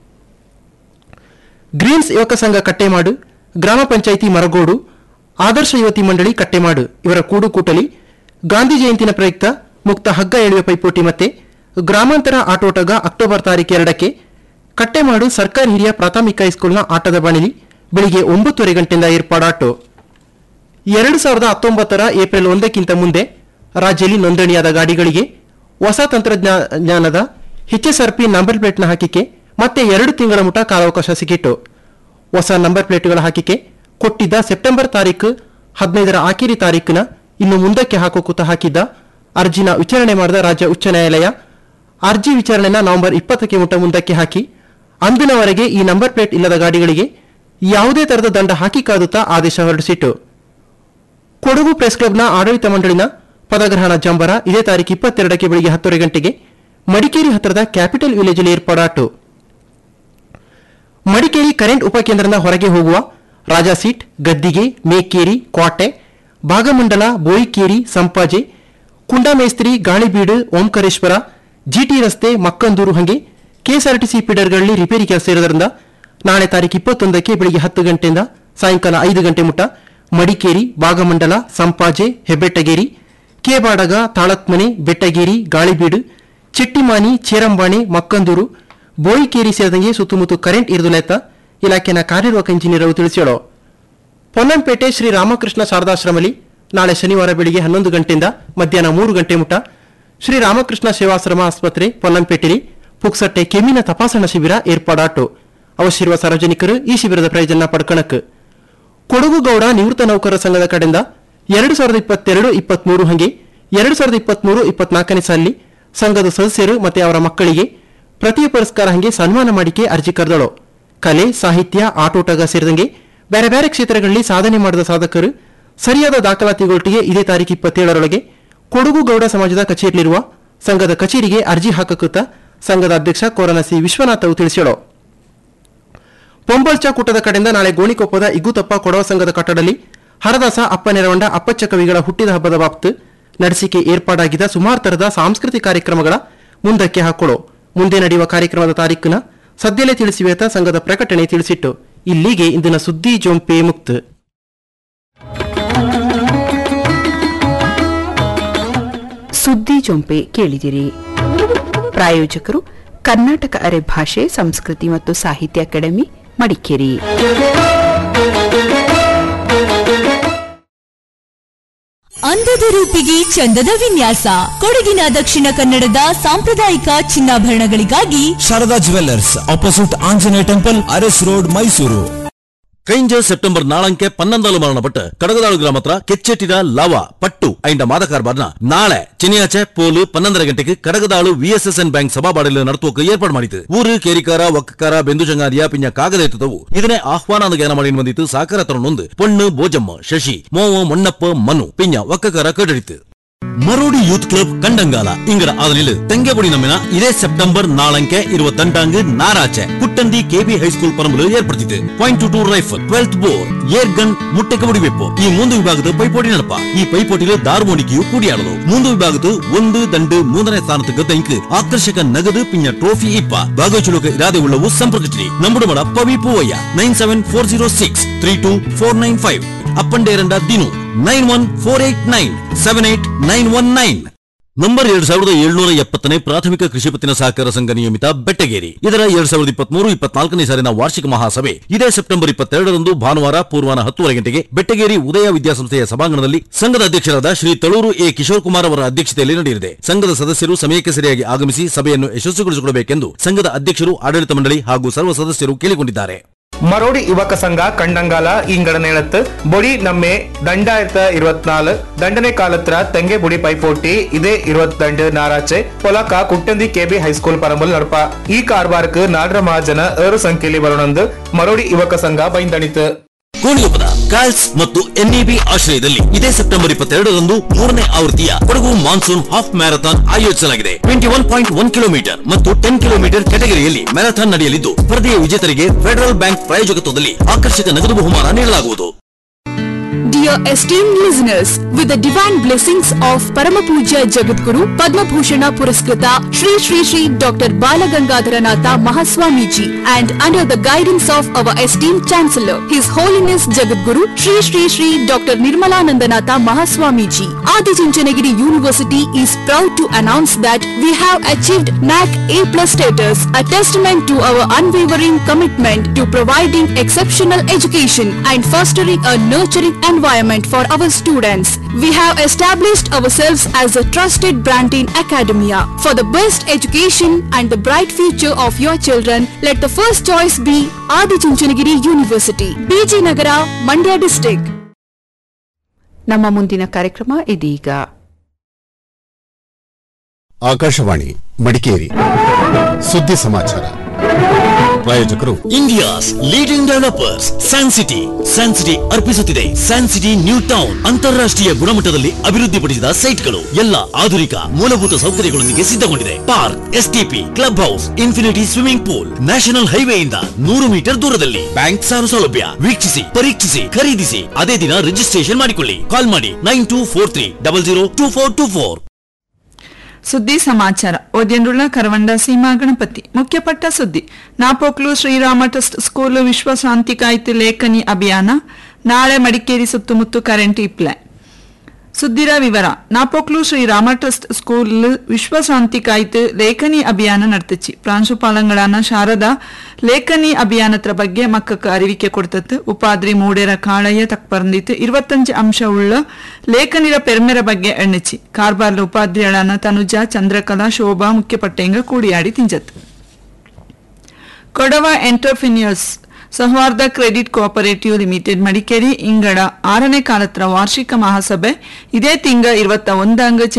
ಗ್ರೀನ್ಸ್ ಯುವಕ ಸಂಘ ಕಟ್ಟೆಮಾಡು ಗ್ರಾಮ ಪಂಚಾಯಿತಿ ಮರಗೋಡು ಆದರ್ಶ ಯುವತಿ ಮಂಡಳಿ ಕಟ್ಟೆಮಾಡು ಇವರ ಕೂಡುಕೂಟಲಿ ಗಾಂಧಿ ಜಯಂತಿನ ಪ್ರಯುಕ್ತ ಮುಕ್ತ ಹಗ್ಗ ಎಳೆಯುವ ಪೈಪೋಟಿ ಮತ್ತೆ ಗ್ರಾಮಾಂತರ ಆಟೋಟಗ ಅಕ್ಟೋಬರ್ ತಾರೀಕು ಎರಡಕ್ಕೆ ಕಟ್ಟೆಮಾಡು ಸರ್ಕಾರಿ ಹಿರಿಯ ಪ್ರಾಥಮಿಕ ಹೈಸ್ಕೂಲ್ನ ಆಟದ ಬಾಣಿಲಿ ಬೆಳಿಗ್ಗೆ ಒಂಬತ್ತುವರೆ ಗಂಟೆಯಿಂದ ಏರ್ಪಾಡಾಟು ಎರಡು ಸಾವಿರದ ಹತ್ತೊಂಬತ್ತರ ಏಪ್ರಿಲ್ ಒಂದಕ್ಕಿಂತ ಮುಂದೆ ರಾಜ್ಯದಲ್ಲಿ ನೋಂದಣಿಯಾದ ಗಾಡಿಗಳಿಗೆ ಹೊಸ ತಂತ್ರಜ್ಞಾನದ ಎಚ್ಎಸ್ಆರ್ಪಿ ನಂಬರ್ ಪ್ಲೇಟ್ನ ಹಾಕಿಕೆ ಮತ್ತೆ ಎರಡು ತಿಂಗಳ ಮುಟ ಕಾಲಾವಕಾಶ ಸಿಕ್ಕಿತ್ತು ಹೊಸ ನಂಬರ್ ಪ್ಲೇಟ್ಗಳ ಹಾಕಿಕೆ ಕೊಟ್ಟಿದ್ದ ಸೆಪ್ಟೆಂಬರ್ ತಾರೀಕು ಹದಿನೈದರ ಆಖರಿ ತಾರೀಕಿನ ಇನ್ನು ಮುಂದಕ್ಕೆ ಹಾಕೋಕೂತ ಹಾಕಿದ್ದ ಅರ್ಜಿನ ವಿಚಾರಣೆ ಮಾಡಿದ ರಾಜ್ಯ ಉಚ್ಚ ನ್ಯಾಯಾಲಯ ಅರ್ಜಿ ವಿಚಾರಣೆನ ನವೆಂಬರ್ ಇಪ್ಪತ್ತಕ್ಕೆ ಮುಟ ಮುಂದಕ್ಕೆ ಹಾಕಿ ಅಂದಿನವರೆಗೆ ಈ ನಂಬರ್ ಪ್ಲೇಟ್ ಇಲ್ಲದ ಗಾಡಿಗಳಿಗೆ ಯಾವುದೇ ತರದ ದಂಡ ಹಾಕಿ ಕಾದುತ್ತಾ ಆದೇಶ ಹೊರಡಿಸಿತ್ತು ಕೊಡಗು ಪ್ರೆಸ್ ಕ್ಲಬ್ನ ಆಡಳಿತ ಮಂಡಳಿನ ಪದಗ್ರಹಣ ಜಂಬರ ಇದೇ ತಾರೀಕು ಇಪ್ಪತ್ತೆರಡಕ್ಕೆ ಬೆಳಿಗ್ಗೆ ಹತ್ತುವರೆ ಗಂಟೆಗೆ ಮಡಿಕೇರಿ ಹತ್ತಿರದ ಕ್ಯಾಪಿಟಲ್ ವಿಲೇಜಲ್ಲಿ ಏರ್ಪಾಡಾಟು ಮಡಿಕೇರಿ ಕರೆಂಟ್ ಉಪಕೇಂದ್ರದ ಹೊರಗೆ ಹೋಗುವ ರಾಜಾ ಸೀಟ್ ಗದ್ದಿಗೆ ಮೇಕೇರಿ ಕ್ವಾಟೆ ಭಾಗಮಂಡಲ ಬೋಯಿಕೇರಿ ಸಂಪಾಜೆ ಕುಂಡಮೇಸ್ತ್ರಿ ಗಾಳಿಬೀಡು ಓಂಕಾರೇಶ್ವರ ಜಿಟಿ ರಸ್ತೆ ಮಕ್ಕಂದೂರು ಹಂಗೆ ಕೆಎಸ್ಆರ್ಟಿಸಿ ಫೀಡರ್ಗಳಲ್ಲಿ ರಿಪೇರಿ ಕೆಲಸ ಇರೋದ್ರಿಂದ ನಾಳೆ ತಾರೀಕು ಇಪ್ಪತ್ತೊಂದಕ್ಕೆ ಬೆಳಿಗ್ಗೆ ಹತ್ತು ಗಂಟೆಯಿಂದ ಸಾಯಂಕಾಲ ಐದು ಗಂಟೆ ಮುಟ ಮಡಿಕೇರಿ ಭಾಗಮಂಡಲ ಸಂಪಾಜೆ ಹೆಬ್ಬೆಟ್ಟಗೇರಿ ಕೇಬಾಡಗ ತಾಳತ್ಮನೆ ಬೆಟ್ಟಗೇರಿ ಗಾಳಿಬೀಡು ಚಿಟ್ಟಿಮಾನಿ ಚೇರಂಬಾಣೆ ಮಕ್ಕಂದೂರು ಬೋಯಿಕೇರಿ ಸೇರಿದಂಗೆ ಸುತ್ತಮುತ್ತ ಕರೆಂಟ್ ಇರುವುದಿಲ್ಲ ಇಲಾಖೆನ ಕಾರ್ಯನಿರ್ವಾಹಕ ಇಂಜಿನಿಯರ್ ಅವರು ತಿಳಿಸಿದರು ಪೊನ್ನಂಪೇಟೆ ಶ್ರೀ ರಾಮಕೃಷ್ಣ ಶಾರದಾಶ್ರಮಲಿ ನಾಳೆ ಶನಿವಾರ ಬೆಳಿಗ್ಗೆ ಹನ್ನೊಂದು ಗಂಟೆಯಿಂದ ಮಧ್ಯಾಹ್ನ ಮೂರು ಗಂಟೆ ಮುಟ ಶ್ರೀ ರಾಮಕೃಷ್ಣ ಸೇವಾಶ್ರಮ ಆಸ್ಪತ್ರೆ ಪೊನ್ನಂಪೇಟೆಲಿ ಪುಕ್ಸಟ್ಟೆ ಕೆಮ್ಮಿನ ತಪಾಸಣಾ ಶಿಬಿರ ಏರ್ಪಾಡಾಟು ಅವಶ್ಯವಿರುವ ಸಾರ್ವಜನಿಕರು ಈ ಶಿಬಿರದ ಪ್ರಯೋಜನ ಪಡ್ಕಣಕ್ ಕೊಡಗು ಗೌಡ ನಿವೃತ್ತ ನೌಕರರ ಸಂಘದ ಕಡೆಯಿಂದ ಎರಡು ಸಾವಿರದ ಇಪ್ಪತ್ತೆರಡು ಇಪ್ಪತ್ಮೂರು ಹಂಗೆ ಎರಡು ಸಾವಿರದ ಇಪ್ಪತ್ಮೂರು ಇಪ್ಪತ್ನಾಲ್ಕನೇ ಸಾಲಿ ಸಂಘದ ಸದಸ್ಯರು ಮತ್ತೆ ಅವರ ಮಕ್ಕಳಿಗೆ ಪ್ರತಿ ಪುರಸ್ಕಾರ ಹಂಗೆ ಸನ್ಮಾನ ಮಾಡಿಕೆ ಅರ್ಜಿ ಕರೆದಳು ಕಲೆ ಸಾಹಿತ್ಯ ಆಟೋಟಗ ಸೇರಿದಂಗೆ ಬೇರೆ ಬೇರೆ ಕ್ಷೇತ್ರಗಳಲ್ಲಿ ಸಾಧನೆ ಮಾಡಿದ ಸಾಧಕರು ಸರಿಯಾದ ದಾಖಲಾತಿಗೊಟ್ಟಿಗೆ ಇದೇ ತಾರೀಕು ಇಪ್ಪತ್ತೇಳರೊಳಗೆ ಕೊಡಗು ಗೌಡ ಸಮಾಜದ ಕಚೇರಿಯಲ್ಲಿರುವ ಸಂಘದ ಕಚೇರಿಗೆ ಅರ್ಜಿ ಹಾಕಕುತ್ತ ಸಂಘದ ಅಧ್ಯಕ್ಷ ಕೋರನಸಿ ವಿಶ್ವನಾಥ್ ಅವರು ತಿಳಿಸಿದರು ಪೊಂಬಲ್ಚ ಕೂಟದ ಕಡೆಯಿಂದ ನಾಳೆ ಗೋಣಿಕೊಪ್ಪದ ಇಗುತಪ್ಪ ಕೊಡವ ಸಂಘದ ಕಟ್ಟಡದಲ್ಲಿ ಹರದಾಸ ಅಪ್ಪ ನೆರವಂಡ ಅಪ್ಪಚ್ಚ ಕವಿಗಳ ಹುಟ್ಟಿದ ಹಬ್ಬದ ಬಾಪ್ತು ನಡೆಸಿಕೆ ಏರ್ಪಾಡಾಗಿದ್ದ ಸುಮಾರು ತರದ ಸಾಂಸ್ಕೃತಿಕ ಕಾರ್ಯಕ್ರಮಗಳ ಮುಂದಕ್ಕೆ ಹಾಕೊಳ್ಳೋ ಮುಂದೆ ನಡೆಯುವ ಕಾರ್ಯಕ್ರಮದ ತಾರೀಖಿನ ಸದ್ಯಲೇ ತಿಳಿಸಿವೆ ಅಂತ ಸಂಘದ ಪ್ರಕಟಣೆ ತಿಳಿಸಿಟ್ಟು ಇಲ್ಲಿಗೆ ಇಂದಿನ ಸುದ್ದಿ ಜೊಂಪೆ ಮುಕ್ತ ಸುದ್ದಿ ಜೊಂಪೆ ಕೇಳಿದಿರಿ ಪ್ರಾಯೋಜಕರು ಕರ್ನಾಟಕ ಅರೆ ಭಾಷೆ ಸಂಸ್ಕೃತಿ ಮತ್ತು ಸಾಹಿತ್ಯ ಅಕಾಡೆಮಿ ಮಡಿಕೇರಿ ಅಂದದ ರೂಪಿಗೆ ಚಂದದ ವಿನ್ಯಾಸ ಕೊಡಗಿನ ದಕ್ಷಿಣ ಕನ್ನಡದ ಸಾಂಪ್ರದಾಯಿಕ ಚಿನ್ನಾಭರಣಗಳಿಗಾಗಿ Sharada jewellers opposite Anjaneya temple Aras road Mysuru കഴിഞ്ഞ സെപ്റ്റംബർ നാളങ്കെ പന്ത്രണ്ടാല് മരണപ്പെട്ട് കടകതാളു ഗ്രാമത്ര ಕೆಚ್ಚೆಟ್ಟಿನ ಲವ ಪಟ್ಟು ಐಂಡ ಮಾದಕಾರ್ಬಾರ್ನ ನಾಳೆ ಚೆನ್ನಿಯಾಚೆ ಪೋಲು ಪನ್ನೊಂದರ ಗಂಟೆಗೆ ಕಡಗದಾಳು ವಿಎಸ್ಎಸ್ಎನ್ ಬ್ಯಾಂಕ್ ಸಭಾಬಾಡಲು ನಡೆಸೋಕೆ ಏರ್ಪಾಡು ಮಾಡಿತು ಊರು ಕೇರಿಕಾರ ಒಕ್ಕಕಾರ ಬೆಂದು ಜಂಗಾರಿಯ ಪಿಂಜ ಕಾಗದ ಎತ್ತದವು ಇದನ್ನೇ ಆಹ್ವಾನ ಜ್ಞಾನ ಮಾಡಿ ಬಂದಿತ್ತು ಸಾಕರ ತರನೊಂದು ಪೊಣ್ಣು ಬೋಜಮ್ಮ ಶಶಿ ಮೋವ ಮೊಣ್ಣಪ್ಪ ಮನು ಪಿಂಜ ಒಕ್ಕಕಾರ ಕಡಡಿತು ಮರೋಡಿ ಯೂತ್ ಕ್ಲಬ್ ಕಂಡಂಗಾಲ ಇಂಗಡ ಆದನಿಲು ತೆಂಗೆಬುಡಿ ನಮ್ಮಿನ ಇದೇ ಸೆಪ್ಟೆಂಬರ್ ನಾಳಂಕೆ ಇರುವ ತಂಟಾಂಗ್ ನಾರಾಚೆ ಕುಟ್ಟಂದಿ ಕೆಬಿ ಹೈಸ್ಕೂಲ್ ಪರಂಬಲು ಏರ್ಪಡ್ತಿತ್ತು point two two rifle twelfth bore air gun ಮುಟ್ಟೆಗೆ ಮುಡಿಬೇಕು ಈ ಮೂಂದು ವಿಭಾಗದ ಪೈಪೋಟಿ ನಡಪ ಈ ಪೈಪೋಟಿಲು ದಾರ್ಮೋಣಿಕೆಯು ಕೂಡಿಯಾಡಲು ಮೂಂದು ವಿಭಾಗದ ಒಂದು ದಂಡು ಮೂರನೇ ಸ್ಥಾನದ ಗದ್ದೆಂಕ್ ಆಕರ್ಷಕ ನಗದು ಪಿಂಜ ಟ್ರೋಫಿ ಇಪ್ಪ ಭಾಗವಹಿಸಲು ಇರಾದೆ ಉಳ್ಳವು ಸಂಪರ್ಕಿಸಿರಿ ನಮ್ಮಡು ಮಡ ಪವಿ Poovaiah nine seven four zero six three two four nine five ಅಪ್ಪಂಡೇರಂಡ ದಿನು nine one four eight nine seven eight nine one nine number ಎರಡ್ ಸಾವಿರದ ಏಳ್ನೂರ ಎಪ್ಪತ್ತನೇ ಪ್ರಾಥಮಿಕ ಕೃಷಿ ಪತ್ತಿನ ಸಹಕಾರ ಸಂಘ ನಿಯಮಿತ ಬೆಟ್ಟಗೇರಿ ಇದರ ಎರಡ್ ಸಾವಿರದ ಇಪ್ಪತ್ಮೂರು ಇಪ್ಪತ್ನಾಲ್ಕನೇ ಸಾಲಿನ ವಾರ್ಷಿಕ ಮಹಾಸಭೆ ಇದೇ ಸೆಪ್ಟೆಂಬರ್ ಇಪ್ಪತ್ತೆರಡರಂದು ಭಾನುವಾರ ಪೂರ್ವಾನ ಹತ್ತುವರೆ ಗಂಟೆಗೆ ಬೆಟ್ಟಗೇರಿ ಉದಯ ವಿದ್ಯಾಸಂಸ್ಥೆಯ ಸಭಾಂಗಣದಲ್ಲಿ ಸಂಘದ ಅಧ್ಯಕ್ಷರಾದ ಶ್ರೀ ತಳೂರು ಎ ಕಿಶೋರ್ ಕುಮಾರ್ ಅವರ ಅಧ್ಯಕ್ಷತೆಯಲ್ಲಿ ನಡೆಯಲಿದೆ ಸಂಘದ ಸದಸ್ಯರು ಸಮಯಕ್ಕೆ ಸರಿಯಾಗಿ ಆಗಮಿಸಿ ಸಭೆಯನ್ನು ಯಶಸ್ವಿಗೊಳಿಸಿಕೊಡಬೇಕೆಂದು ಸಂಘದ ಅಧ್ಯಕ್ಷರು ಆಡಳಿತ ಮಂಡಳಿ ಹಾಗೂ ಸರ್ವ ಸದಸ್ಯರು ಕೇಳಿಕೊಂಡಿದ್ದಾರೆ മറോടി യുവക സംഘ കണ്ടങ്കാല ഇങ്കടനേളത്ത് ബൊടി നമ്മെ രണ്ടായിരത്തി ഇരുപത്തിനാല് ദണ്ഡനെ കാലത്ര തെങ്കെ ബുടി പൈപ്പോട്ടി ഇതേ ഇരുപത്തിരണ്ട് ഞായറാഴ്ച പൊലക്ക കുട്ടന്തി കെ ബി ഹൈസ്കൂൾ പറമ്പിൽ നടപ്പ ഈ കാർബാർക്ക് നാലര മഹാಜನ ಏರು ಸಂಖ್ಯೆಯಲ್ಲಿ ಬರೋಣಂದು ಮರೋಡಿ ಯುವಕ ಸಂಘ ಬೈಂದಣಿತು ಕೋಣಿಗೊಪ್ಪದ ಕಾಲ್ಸ್ ಮತ್ತು ಎನ್ಇಬಿ ಆಶ್ರಯದಲ್ಲಿ ಇದೇ ಸೆಪ್ಟೆಂಬರ್ ಇಪ್ಪತ್ತೆರಡರಂದು ಮೂರನೇ ಆವೃತ್ತಿಯ ಕೊಡಗು ಮಾನ್ಸೂನ್ ಹಾಫ್ ಮ್ಯಾರಥಾನ್ ಆಯೋಜಿಸಲಾಗಿದೆ twenty one point one kilometre ಮತ್ತು ಟೆನ್ ಕಿಲೋಮೀಟರ್ ಕೆಟಗರಿಯಲ್ಲಿ ಮ್ಯಾರಥಾನ್ ನಡೆಯಲಿದ್ದು ಸ್ಪರ್ಧೆಯ ವಿಜೇತರಿಗೆ ಫೆಡರಲ್ ಬ್ಯಾಂಕ್ ಪ್ರಾಯೋಜಕತ್ವದಲ್ಲಿ ಆಕರ್ಷಕ ನಗದು ಬಹುಮಾನ ನೀಡಲಾಗುವುದು Dear esteemed listeners, with the divine blessings of Paramapuja Jagadguru, Padma Bhushana Puraskrita, Shri Shri Shri Dr. Balagangadharanatha Mahaswamiji, and under the guidance of our esteemed Chancellor, His Holiness Jagadguru, Shri Shri Shri Dr. Nirmalanandanatha Mahaswamiji, Adi Chinchanagiri University is proud to announce that we have achieved NAC A plus status, a testament to our unwavering commitment to providing exceptional education and fostering a nurturing environment for our students. We have established ourselves as a trusted brand in academia. For the best education and the bright future of your children, let the first choice be Adi Chunchanagiri University, BG Nagara, Mandya district. ನಮ್ಮ ಮುಂದಿನ ಕಾರ್ಯಕ್ರಮ ಇದೀಗ ಆಕಾಶವಾಣಿ ಮಡಿಕೇರಿ ಸುದ್ದಿ ಸಮಾಚಾರ ಪ್ರಾಯೋಜಕರು India's leading developers Sancity Sancity ಅರ್ಪಿಸುತ್ತಿದೆ Sancity new town ಅಂತಾರಾಷ್ಟ್ರೀಯ ಗುಣಮಟ್ಟದಲ್ಲಿ ಅಭಿವೃದ್ಧಿಪಡಿಸಿದ ಸೈಟ್ಗಳು ಎಲ್ಲ ಆಧುನಿಕ ಮೂಲಭೂತ ಸೌಕರ್ಯಗಳೊಂದಿಗೆ ಸಿದ್ಧಗೊಂಡಿದೆ park STP club house infinity swimming pool national ಹೈವೇಯಿಂದ ನೂರು ಮೀಟರ್ ದೂರದಲ್ಲಿ ಬ್ಯಾಂಕ್ ಸಾಲ ಸೌಲಭ್ಯ ವೀಕ್ಷಿಸಿ ಪರೀಕ್ಷಿಸಿ ಖರೀದಿಸಿ ಅದೇ ದಿನ ರಿಜಿಸ್ಟ್ರೇಷನ್ ಮಾಡಿಕೊಳ್ಳಿ ಕಾಲ್ ಮಾಡಿ nine two four three double zero two four two four ಸುದ್ದಿ ಸಮಾಚಾರ ಓದ್ಯಂಡುಳ್ಳ ಕರವಂಡ ಸೀಮಾ ಗಣಪತಿ ಮುಖ್ಯಪಟ್ಟ ಸುದ್ದಿ ನಾಪೋಕ್ಲು ಶ್ರೀರಾಮ ಟ್ರಸ್ಟ್ ಸ್ಕೂಲ್ ವಿಶ್ವಶಾಂತಿ ಕಾಯ್ತು ಲೇಖನಿ ಅಭಿಯಾನ ನಾಳೆ ಮಡಿಕೇರಿ ಸುತ್ತಮುತ್ತ ಕರೆಂಟ್ ಇಪ್ಲೆ ಸುದ್ದಿರ ವಿವರ ನಾಪೋಕ್ಲು ಶ್ರೀರಾಮ ಟ್ರಸ್ಟ್ ಸ್ಕೂಲ್ ವಿಶ್ವಶಾಂತಿ ಕಾಯ್ತು ಲೇಖನಿ ಅಭಿಯಾನ ನಡೆತಿಚ್ಚಿ ಪ್ರಾಂಶುಪಾಲಂಗಳಾನ ಶಾರದಾ ಲೇಖನಿ ಅಭಿಯಾನತ್ರ ಬಗ್ಗೆ ಮಕ್ಕಕ್ಕೆ ಅರಿವಿಕೆ ಕೊಡ್ತತ್ತು ಉಪಾದ್ರಿ ಮೂಡೇರ ಕಾಳಯ್ಯ ತಕ್ಪರ್ಂದಿತ್ತು இருபத்தஞ்சு ಅಂಶ ಉಳ್ಳ ಲೇಖನಿರ ಪೆರ್ಮೆರ ಬಗ್ಗೆ ಎಣ್ಣಿಚ್ಚಿ ಕಾರ್ಬಾರ್ಲ ಉಪಾಧ್ರಿಯಳಾನ ತನುಜಾ ಚಂದ್ರಕಲಾ ಶೋಭಾ ಮುಖ್ಯಪಟ್ಟೆಂಗ ಕೂಡಿಯಾಡಿ ತಿಂಜತ್ತು Kodava entrepreneurs Souharda credit cooperative limited Madikeri ಇಂಗಡ ಆರನೇ ಕಾಲತ್ರ ವಾರ್ಷಿಕ ಮಹಾಸಭೆ ಇದೇ ತಿಂಗ ಇರುವತ್ತ ಒಂದಂಗ